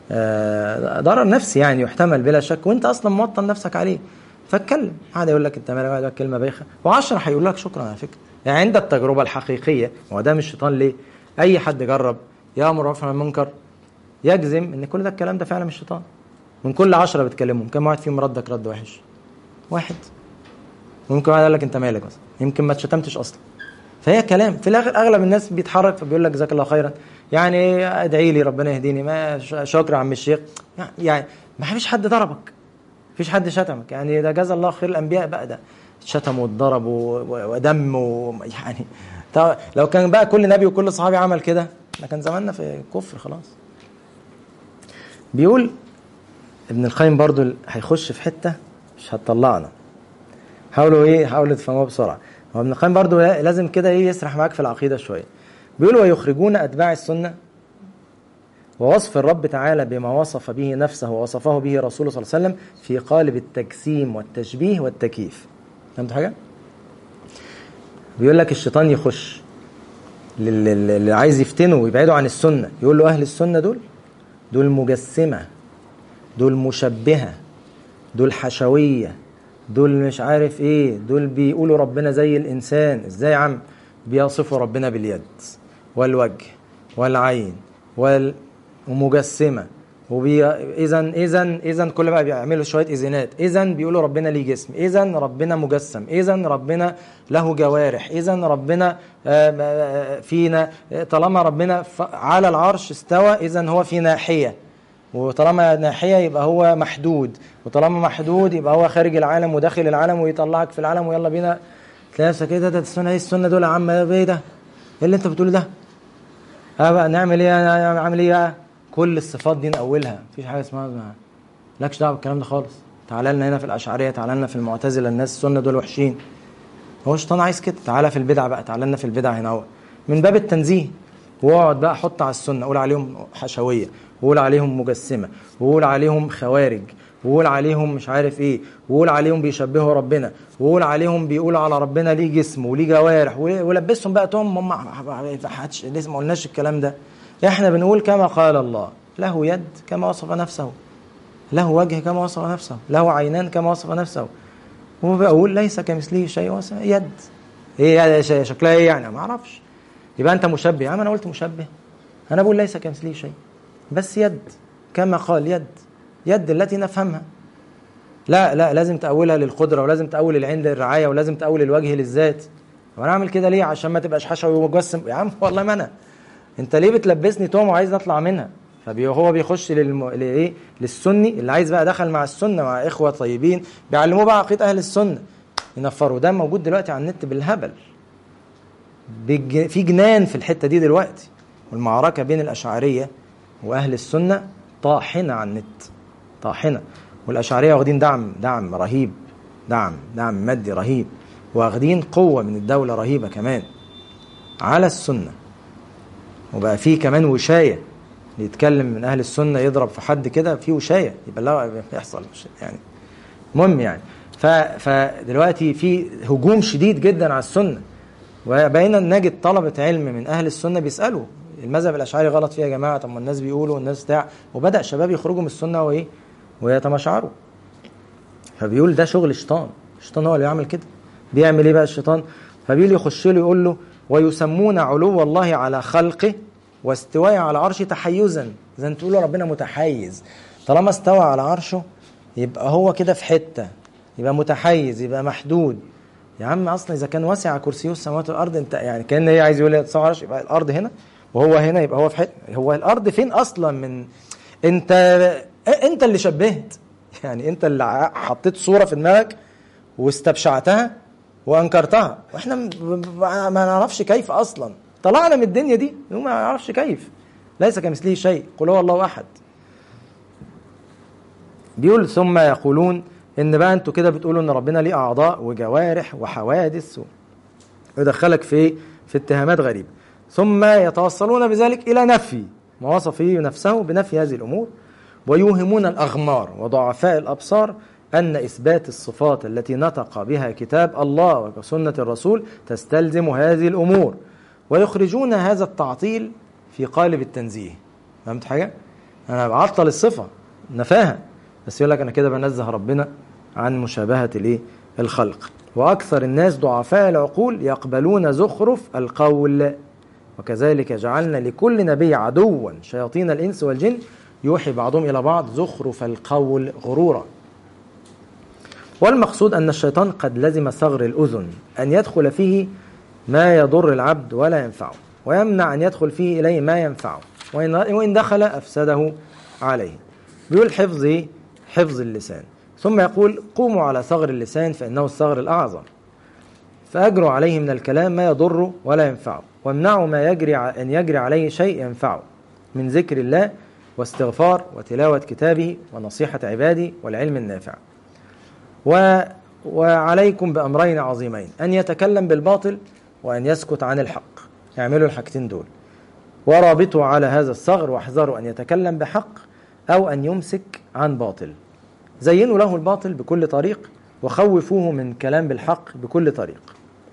آه ضرر نفسي يعني يحتمل بلا شك وانت اصلا موطن نفسك عليه فاتكلم واحد يقول لك انت مالك واحد كلمه بايخه و10 هيقول لك شكرا على فكره يعني عند التجربه الحقيقيه هو ده مش شيطان ليه اي حد جرب يامر بالمعروف عن المنكر يجزم ان كل ده الكلام ده فعلا مش شيطان من كل عشرة بتكلمهم كم واحد فيهم ردك رد وحش واحد ممكن واحد قال لك انت مالك مثلا يمكن ما اتشتمتش اصلا فهي كلام في الاخر اغلب الناس بيتحرك فبيقول لك جزاك الله خيرا يعني ادعي لي ربنا يهديني ما شكرا عم الشيخ يعني ما فيش حد ضربك فيش حد شتمك يعني ده جزا الله خير الانبياء بقى ده شتموا واتضربوا ودموا يعني لو كان بقى كل نبي وكل صحابي عمل كده احنا كان زماننا في كفر خلاص بيقول ابن القيم برضو هيخش في حته مش هتطلعنا حاولوا ايه حاولوا تفهموها بسرعه هو ابن القيم برضو لازم كده ايه يسرح معاك في العقيده شويه بيقول ويخرجون اتباع السنه ووصف الرب تعالى بما وصف به نفسه ووصفه به رسوله صلى الله عليه وسلم في قالب التجسيم والتشبيه والتكييف فهمت حاجه بيقول لك الشيطان يخش اللي عايز يفتنه ويبعده عن السنه يقول له اهل السنه دول دول مجسمه دول مشبهه دول حشويه دول مش عارف ايه دول بيقولوا ربنا زي الانسان ازاي يا عم بيصفوا ربنا باليد والوجه والعين وال ومجسمه وبي اذا اذا اذا كل بقى بيعملوا شويه اذنات اذا بيقولوا ربنا ليه جسم اذا ربنا مجسم اذا ربنا له جوارح اذا ربنا فينا طالما ربنا على العرش استوى اذا هو في ناحيه وطالما ناحيه يبقى هو محدود وطالما محدود يبقى هو خارج العالم وداخل العالم ويطلعك في العالم ويلا بينا تلاقي نفسك ايه ده ده السنه ايه السنه دول يا عم ايه ده؟ ايه اللي انت بتقوله ده؟ اه بقى نعمل ايه اعمل ايه بقى؟ كل الصفات دي نأولها مفيش حاجه اسمها مالكش دعوه بالكلام ده خالص تعالى لنا هنا في الاشعريه تعالى لنا في المعتزله الناس السنه دول وحشين هو الشيطان عايز كده تعالى في البدع بقى تعالى لنا في البدع هنا هو من باب التنزيه واقعد بقى حط على السنه قول عليهم حشويه وقول عليهم مجسمه وقول عليهم خوارج ويقول عليهم مش عارف ايه ويقول عليهم بيشبهوا ربنا ويقول عليهم بيقولوا على ربنا ليه جسم وليه جوارح ولبسهم بقى تهم هم لسه ما قلناش الكلام ده احنا بنقول كما قال الله له يد كما وصف نفسه له وجه كما وصف نفسه له عينان كما وصف نفسه وبقول ليس كمثله شيء يد ايه شكلها ايه يعني ما اعرفش يبقى انت مشبه يا عم انا قلت مشبه انا بقول ليس كمثله شيء بس يد كما قال يد يد التي نفهمها لا لا لازم تأولها للقدرة ولازم تأول العين للرعاية ولازم تأول الوجه للذات وانا اعمل كده ليه عشان ما تبقاش حشوي ومجسم يا عم والله ما انا انت ليه بتلبسني توم وعايز اطلع منها فهو بيخش للم... لإيه؟ للسني اللي عايز بقى دخل مع السنه مع اخوه طيبين بيعلموه بقى عقيده اهل السنه ينفروا ده موجود دلوقتي على النت بالهبل بج... في جنان في الحته دي دلوقتي والمعركه بين الاشعريه واهل السنه طاحنه على النت طاحنه والاشعريه واخدين دعم دعم رهيب دعم دعم مادي رهيب واخدين قوه من الدوله رهيبه كمان على السنه وبقى في كمان وشايه يتكلم من اهل السنه يضرب في حد كده في وشايه يبقى لا يحصل يعني المهم يعني فدلوقتي في هجوم شديد جدا على السنه وبقينا نجد طلبه علم من اهل السنه بيسالوا المذهب الاشعري غلط فيه يا جماعه طب ما الناس بيقولوا والناس بتاع وبدا شباب يخرجوا من السنه وايه ويتمشعروا فبيقول ده شغل الشيطان الشيطان هو اللي يعمل كده بيعمل ايه بقى الشيطان فبيقول يخش له يقول له ويسمون علو الله على خلقه واستواء على عرشه تحيزا زي ما تقولوا ربنا متحيز طالما استوى على عرشه يبقى هو كده في حته يبقى متحيز يبقى محدود يا عم اصلا اذا كان واسع كرسيه السماوات والارض انت يعني كان هي عايز يقول استوى على عرشه يبقى الارض هنا وهو هنا يبقى هو في حته هو الارض فين اصلا من انت انت اللي شبهت يعني انت اللي حطيت صوره في دماغك واستبشعتها وانكرتها واحنا ما نعرفش كيف اصلا طلعنا من الدنيا دي ما نعرفش كيف ليس كمثله شيء قل هو الله احد بيقول ثم يقولون ان بقى انتوا كده بتقولوا ان ربنا ليه اعضاء وجوارح وحوادث ويدخلك في في اتهامات غريبه ثم يتوصلون بذلك الى نفي ما وصف فيه نفسه بنفي هذه الامور ويوهمون الاغمار وضعفاء الابصار أن إثبات الصفات التي نطق بها كتاب الله وسنة الرسول تستلزم هذه الأمور ويخرجون هذا التعطيل في قالب التنزيه فهمت حاجة؟ أنا بعطل الصفة نفاها بس يقول لك أنا كده بنزه ربنا عن مشابهة الإيه؟ الخلق وأكثر الناس ضعفاء العقول يقبلون زخرف القول وكذلك جعلنا لكل نبي عدوا شياطين الإنس والجن يوحي بعضهم إلى بعض زخرف القول غرورا والمقصود أن الشيطان قد لزم ثغر الأذن أن يدخل فيه ما يضر العبد ولا ينفعه ويمنع أن يدخل فيه إليه ما ينفعه وإن دخل أفسده عليه بيقول حفظ حفظ اللسان ثم يقول قوموا على ثغر اللسان فإنه الثغر الأعظم فأجروا عليه من الكلام ما يضر ولا ينفعه وامنعوا ما يجري أن يجري عليه شيء ينفعه من ذكر الله واستغفار وتلاوة كتابه ونصيحة عباده والعلم النافع و وعليكم بأمرين عظيمين أن يتكلم بالباطل وأن يسكت عن الحق اعملوا الحاجتين دول ورابطوا على هذا الثغر واحذروا أن يتكلم بحق أو أن يمسك عن باطل زينوا له الباطل بكل طريق وخوفوه من كلام بالحق بكل طريق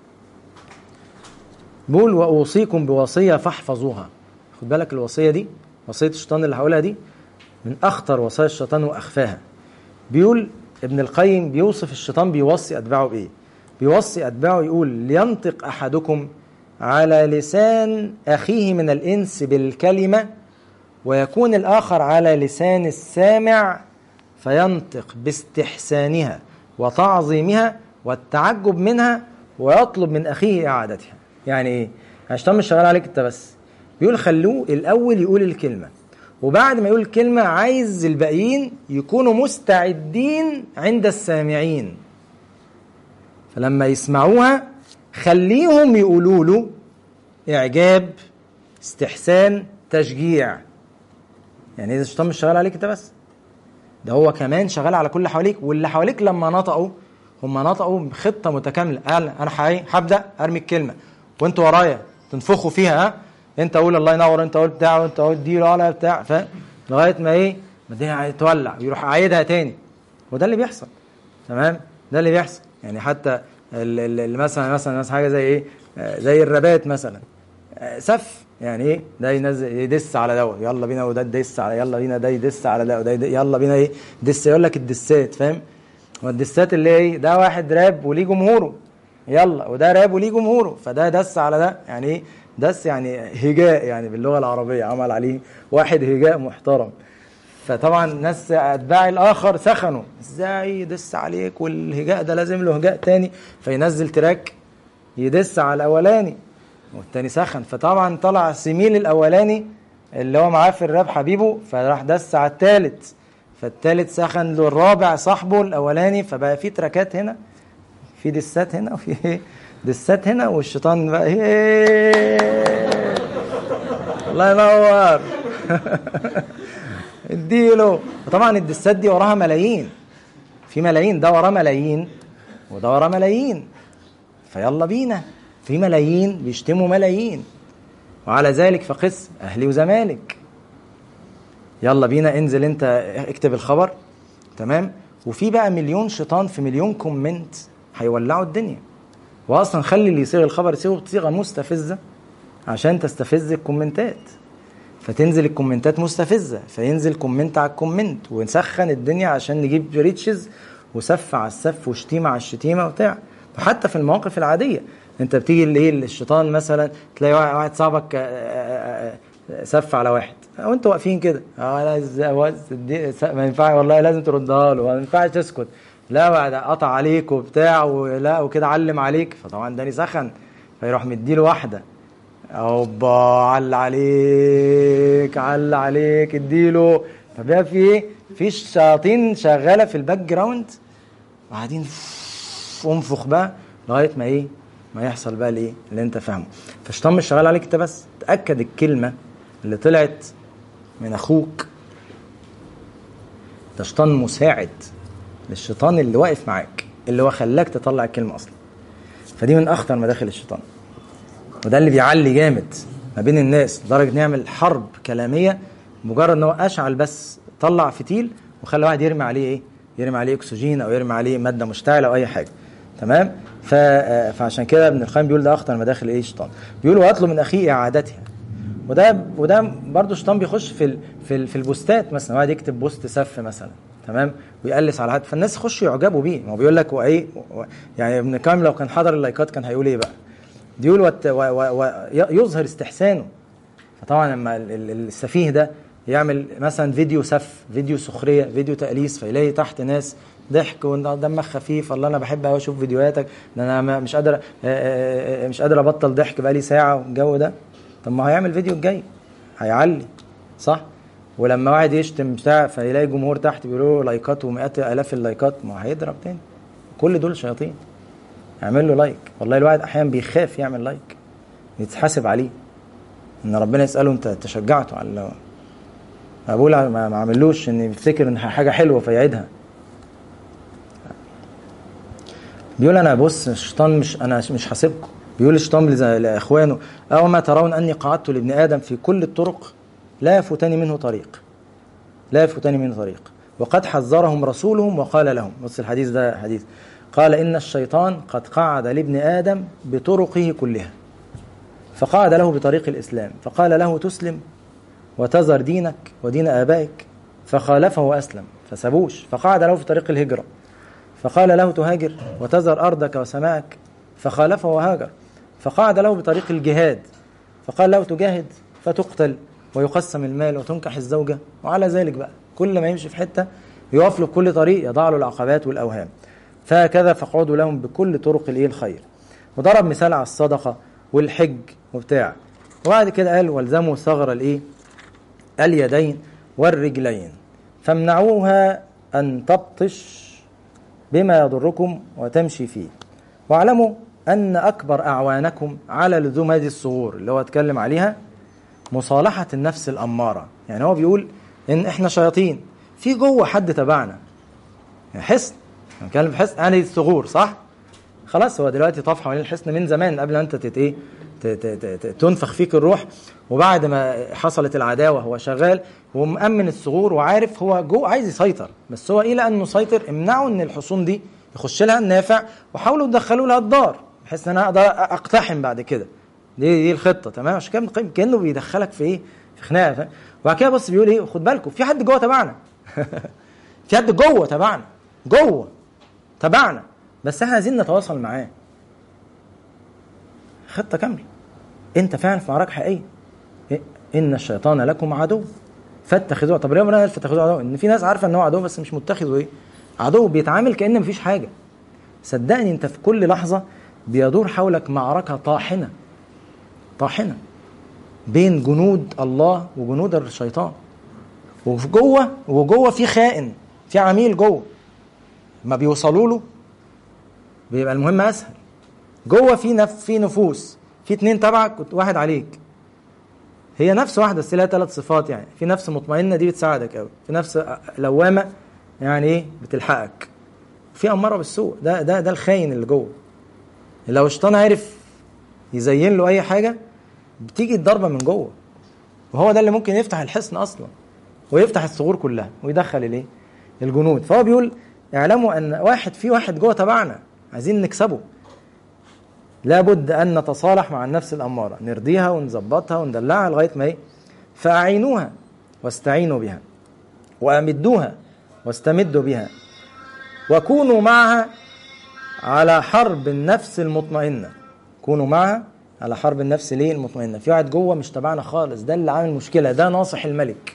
بقول وأوصيكم بوصية فاحفظوها خد بالك الوصية دي وصية الشيطان اللي هقولها دي من أخطر وصايا الشيطان وأخفاها بيقول ابن القيم بيوصف الشيطان بيوصي أتباعه بإيه بيوصي أتباعه يقول لينطق أحدكم على لسان أخيه من الإنس بالكلمة ويكون الآخر على لسان السامع فينطق باستحسانها وتعظيمها والتعجب منها ويطلب من أخيه إعادتها يعني إيه؟ الشيطان مش شغال عليك أنت بس بيقول خلوه الأول يقول الكلمة وبعد ما يقول الكلمة عايز الباقيين يكونوا مستعدين عند السامعين فلما يسمعوها خليهم يقولوا له إعجاب استحسان تشجيع يعني إذا الشيطان مش شغال عليك أنت بس ده هو كمان شغال على كل حواليك واللي حواليك لما نطقوا هم نطقوا بخطة متكاملة قال أنا هبدأ أرمي الكلمة وأنتوا ورايا تنفخوا فيها ها انت قول الله ينور انت قول بتاع وانت قول دي ولا بتاع ف لغايه ما ايه ما الدنيا تولع يروح عايدها تاني وده اللي بيحصل تمام ده اللي بيحصل يعني حتى ال- ال- مثلا مثلا مثلا حاجه زي ايه آه، زي الربات مثلا آه، سف يعني ايه ده ينزل يدس على ده يلا بينا وده يدس على يلا بينا ده يدس على ده وده يد- يلا بينا ايه دس يقول لك الدسات فاهم والدسات اللي هي ايه ده واحد راب وليه جمهوره يلا وده راب وليه جمهوره فده دس على ده يعني ايه دس يعني هجاء يعني باللغه العربيه عمل عليه واحد هجاء محترم فطبعا ناس اتباع الاخر سخنوا ازاي يدس عليك والهجاء ده لازم له هجاء تاني فينزل تراك يدس على الاولاني والتاني سخن فطبعا طلع سميل الاولاني اللي هو معاه في الراب حبيبه فراح دس على التالت فالتالت سخن له الرابع صاحبه الاولاني فبقى في تراكات هنا في دسات هنا وفي ايه دسات هنا والشيطان بقى ايه الله ينور اديله وطبعا الدسات دي وراها ملايين في ملايين ده وراه ملايين وده وراه ملايين فيلا بينا في ملايين بيشتموا ملايين وعلى ذلك فقس اهلي وزمالك يلا بينا انزل انت اكتب الخبر تمام وفي بقى مليون شيطان في مليون كومنت هيولعوا الدنيا واصلا خلي اللي يصيغ الخبر يصيغه بصيغه مستفزه عشان تستفز الكومنتات فتنزل الكومنتات مستفزه فينزل كومنت على الكومنت ونسخن الدنيا عشان نجيب ريتشز وسف على السف وشتيمه على الشتيمه وبتاع وحتى في المواقف العاديه انت بتيجي اللي ايه الشيطان مثلا تلاقي واحد واحد صاحبك آه، آه، آه، سف على واحد وانتوا واقفين كده اه لا ازاي هو دي- ما ينفعش والله لازم تردها له ما ينفعش تسكت لا بعد قطع عليك وبتاع ولا وكده علم عليك فطبعا داني سخن فيروح مديله واحده اوبا عل عليك عل عليك اديله فبقى في ايه في شياطين شغاله في الباك جراوند وقاعدين انفخ بقى لغايه ما ايه ما يحصل بقى الايه اللي انت فاهمه فالشيطان مش شغال عليك انت بس تاكد الكلمه اللي طلعت من اخوك ده شيطان مساعد للشيطان اللي واقف معاك اللي هو خلاك تطلع الكلمه اصلا فدي من اخطر مداخل الشيطان وده اللي بيعلي جامد ما بين الناس لدرجه نعمل حرب كلاميه مجرد ان هو اشعل بس طلع فتيل وخلى واحد يرمي عليه ايه؟ يرمي عليه اكسجين او يرمي عليه ماده مشتعله او اي حاجه تمام؟ ف... آه، فعشان كده ابن القيم بيقول ده اخطر مداخل ايه الشيطان بيقول واطلب من اخيه اعادتها وده وده برضه الشيطان بيخش في ال... في ال... في البوستات مثلا واحد يكتب بوست سف مثلا تمام ويقلس على حد فالناس يخشوا يعجبوا بيه ما هو بيقول لك وايه و... يعني ابن القيم لو كان حضر اللايكات كان هيقول ايه بقى؟ بيقول وت... و... و... و... يظهر استحسانه فطبعا لما ال- ال- السفيه ده يعمل مثلا فيديو سف فيديو سخريه فيديو تأليس فيلاقي تحت ناس ضحك ودمك خفيف والله انا بحب قوي اشوف فيديوهاتك ده انا ما- مش قادر آه، آه، آه، مش قادر ابطل ضحك بقالي ساعه والجو ده طب ما هيعمل فيديو الجاي هيعلي صح ولما واحد يشتم بتاع فيلاقي جمهور تحت بيقولوا له لايكات ومئات الاف اللايكات ما هو هيضرب تاني كل دول شياطين اعمل له لايك والله الواحد احيانا بيخاف يعمل لايك يتحاسب عليه ان ربنا يساله انت تشجعته على اللي هو بقول ما ما عملوش ان يفتكر ان حاجه حلوه فيعيدها بيقول انا بص الشيطان مش انا مش حاسبكم بيقول الشيطان لز- لاخوانه او ما ترون اني قعدت لابن ادم في كل الطرق لا يفوتني منه طريق لا يفوتني منه طريق وقد حذرهم رسولهم وقال لهم بص الحديث ده حديث قال ان الشيطان قد قعد لابن ادم بطرقه كلها فقعد له بطريق الاسلام فقال له تسلم وتذر دينك ودين آبائك فخالفه وأسلم فسابوش فقعد له في طريق الهجرة فقال له تهاجر وتذر أرضك وسماءك فخالفه وهاجر فقعد له بطريق الجهاد فقال له تجاهد فتقتل ويقسم المال وتنكح الزوجة وعلى ذلك بقى كل ما يمشي في حتة يقف له كل طريق يضع له العقبات والأوهام فهكذا فاقعدوا لهم بكل طرق الايه الخير وضرب مثال على الصدقة والحج وبتاع وبعد كده قال والزموا ثغر الايه اليدين والرجلين فامنعوها أن تبطش بما يضركم وتمشي فيه واعلموا أن أكبر أعوانكم على لزوم هذه الصغور اللي هو اتكلم عليها مصالحة النفس الأمارة يعني هو بيقول إن إحنا شياطين في جوه حد تبعنا يعني حصن بنتكلم في حصن يعني الثغور صح؟ خلاص هو دلوقتي طاف حوالين الحصن من زمان قبل ما انت تت ايه ت- ت- ت- تنفخ فيك الروح وبعد ما حصلت العداوه هو شغال ومأمن الثغور وعارف هو جو عايز يسيطر بس هو الى ان مسيطر امنعوا ان الحصون دي يخش لها النافع وحاولوا تدخلوا لها الضار بحيث ان انا اقدر اقتحم بعد كده دي دي الخطه تمام عشان كده ابن القيم كانه بيدخلك في ايه في خناقه فاهم؟ وبعد كده بص بيقول ايه خد بالكم في حد جوه تبعنا في حد جوه تبعنا جوه تبعنا بس احنا عايزين نتواصل معاه خطه كامله انت فعلا في معركه حقيقيه إيه؟ ان الشيطان لكم عدو فاتخذوه طب ليه ربنا قال فاتخذوه عدو ان في ناس عارفه ان هو عدو بس مش متخذه ايه عدو بيتعامل كان مفيش حاجه صدقني انت في كل لحظه بيدور حولك معركه طاحنه طاحنه بين جنود الله وجنود الشيطان وفي جوه وجوه في خائن في عميل جوه ما بيوصلوا له بيبقى المهم اسهل جوه في نف في نفوس في اتنين تبعك واحد عليك هي نفس واحده بس لها ثلاث صفات يعني في نفس مطمئنه دي بتساعدك قوي في نفس لوامه يعني ايه بتلحقك في اماره بالسوء ده ده ده الخاين اللي جوه لو الشيطان عرف يزين له اي حاجه بتيجي الضربه من جوه وهو ده اللي ممكن يفتح الحصن اصلا ويفتح الثغور كلها ويدخل الايه الجنود فهو بيقول اعلموا ان واحد في واحد جوه تبعنا عايزين نكسبه لابد ان نتصالح مع النفس الاماره نرضيها ونظبطها وندلعها لغايه ما ايه فاعينوها واستعينوا بها وامدوها واستمدوا بها وكونوا معها على حرب النفس المطمئنه كونوا معها على حرب النفس ليه المطمئنه في واحد جوه مش تبعنا خالص ده اللي عامل مشكله ده ناصح الملك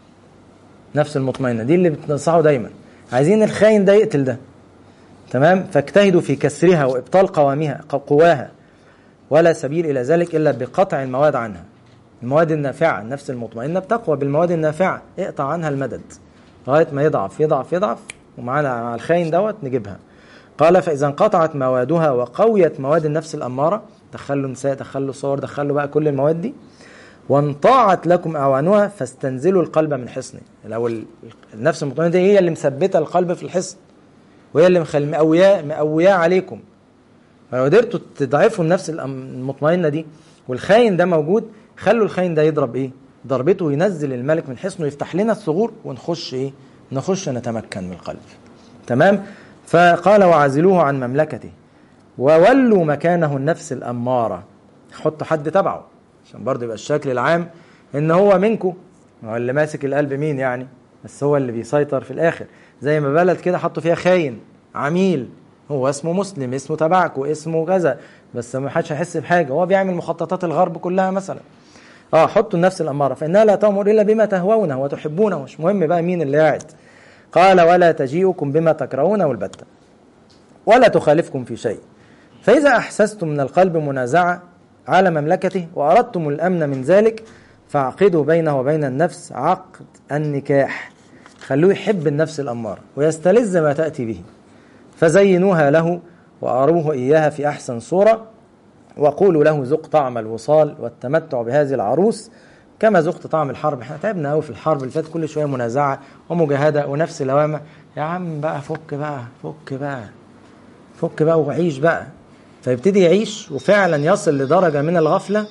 نفس المطمئنه دي اللي بتنصحه دايما عايزين الخاين ده يقتل ده تمام فاجتهدوا في كسرها وابطال قوامها قواها ولا سبيل الى ذلك الا بقطع المواد عنها المواد النافعه النفس المطمئنه بتقوى بالمواد النافعه اقطع عنها المدد لغايه ما يضعف يضعف يضعف ومعانا مع الخاين دوت نجيبها قال فاذا انقطعت موادها وقويت مواد النفس الاماره دخلوا نساء دخلوا صور دخلوا بقى كل المواد دي وانطاعت لكم اعوانها فاستنزلوا القلب من حصنه لو النفس المطمئنه دي هي اللي مثبته القلب في الحصن وهي اللي مخلي مقوياه مقوياه عليكم فلو قدرتوا تضعفوا النفس المطمئنه دي والخاين ده موجود خلوا الخاين ده يضرب ايه؟ ضربته وينزل الملك من حصنه ويفتح لنا الثغور ونخش ايه؟ نخش نتمكن من القلب. تمام؟ فقال وعزلوه عن مملكته وولوا مكانه النفس الاماره حطوا حد تبعه عشان برضه يبقى الشكل العام ان هو منكم هو اللي ماسك القلب مين يعني بس هو اللي بيسيطر في الاخر زي ما بلد كده حطوا فيها خاين عميل هو اسمه مسلم اسمه تبعك واسمه كذا بس ما حدش هيحس بحاجه هو بيعمل مخططات الغرب كلها مثلا اه حطوا النفس الاماره فانها لا تامر الا بما تهوونه وتحبونه مش مهم بقى مين اللي قاعد قال ولا تجيئكم بما تكرهونه البتة ولا تخالفكم في شيء فإذا أحسستم من القلب منازعة على مملكته وأردتم الأمن من ذلك فاعقدوا بينه وبين النفس عقد النكاح خلوه يحب النفس الأمارة ويستلذ ما تأتي به فزينوها له وأروه إياها في أحسن صورة وقولوا له ذق طعم الوصال والتمتع بهذه العروس كما ذقت طعم الحرب احنا تعبنا قوي في الحرب اللي فاتت كل شويه منازعه ومجاهده ونفس لوامه يا عم بقى فك بقى فك بقى فك بقى وعيش بقى فيبتدي يعيش وفعلا يصل لدرجه من الغفله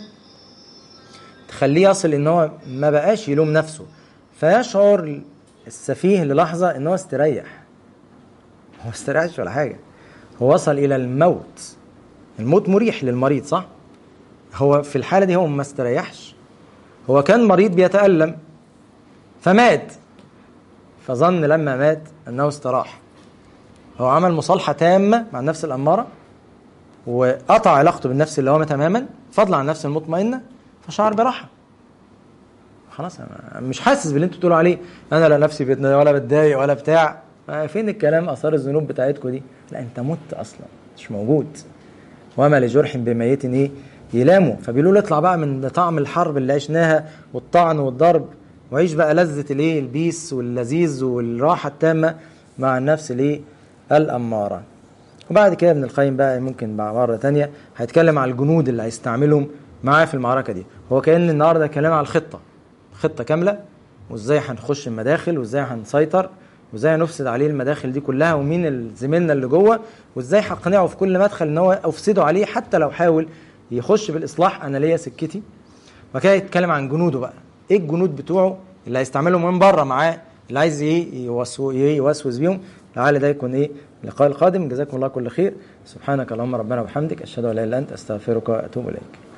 تخليه يصل ان هو ما بقاش يلوم نفسه فيشعر السفيه للحظه ان هو استريح هو استريحش ولا حاجه هو وصل الى الموت الموت مريح للمريض صح هو في الحاله دي هو ما استريحش هو كان مريض بيتألم فمات فظن لما مات أنه استراح هو عمل مصالحة تامة مع النفس الأمارة وقطع علاقته بالنفس اللوامة تماما فضلا عن النفس المطمئنة فشعر براحة خلاص أنا مش حاسس باللي انتوا بتقولوا عليه انا لا نفسي بتنا ولا بتضايق ولا بتاع فين الكلام اثار الذنوب بتاعتكم دي لا انت مت اصلا مش موجود وما لجرح بميت ايه يلاموا فبيقولوا له اطلع بقى من طعم الحرب اللي عشناها والطعن والضرب وعيش بقى لذة الايه البيس واللذيذ والراحة التامة مع النفس الايه الأمارة وبعد كده ابن القيم بقى ممكن بقى مرة تانية هيتكلم على الجنود اللي هيستعملهم معاه في المعركة دي هو كأن النهاردة كلام على الخطة خطة كاملة وازاي هنخش المداخل وازاي هنسيطر وازاي هنفسد عليه المداخل دي كلها ومين زميلنا اللي جوه وازاي هقنعه في كل مدخل ان هو افسده عليه حتى لو حاول يخش بالاصلاح انا ليا سكتي وبعد كده يتكلم عن جنوده بقى ايه الجنود بتوعه اللي هيستعملهم من بره معاه اللي عايز ايه يوسو- إيه يوسوس بيهم لعل ده يكون ايه اللقاء القادم جزاكم الله كل خير سبحانك اللهم ربنا وبحمدك اشهد ان لا اله الا انت استغفرك واتوب اليك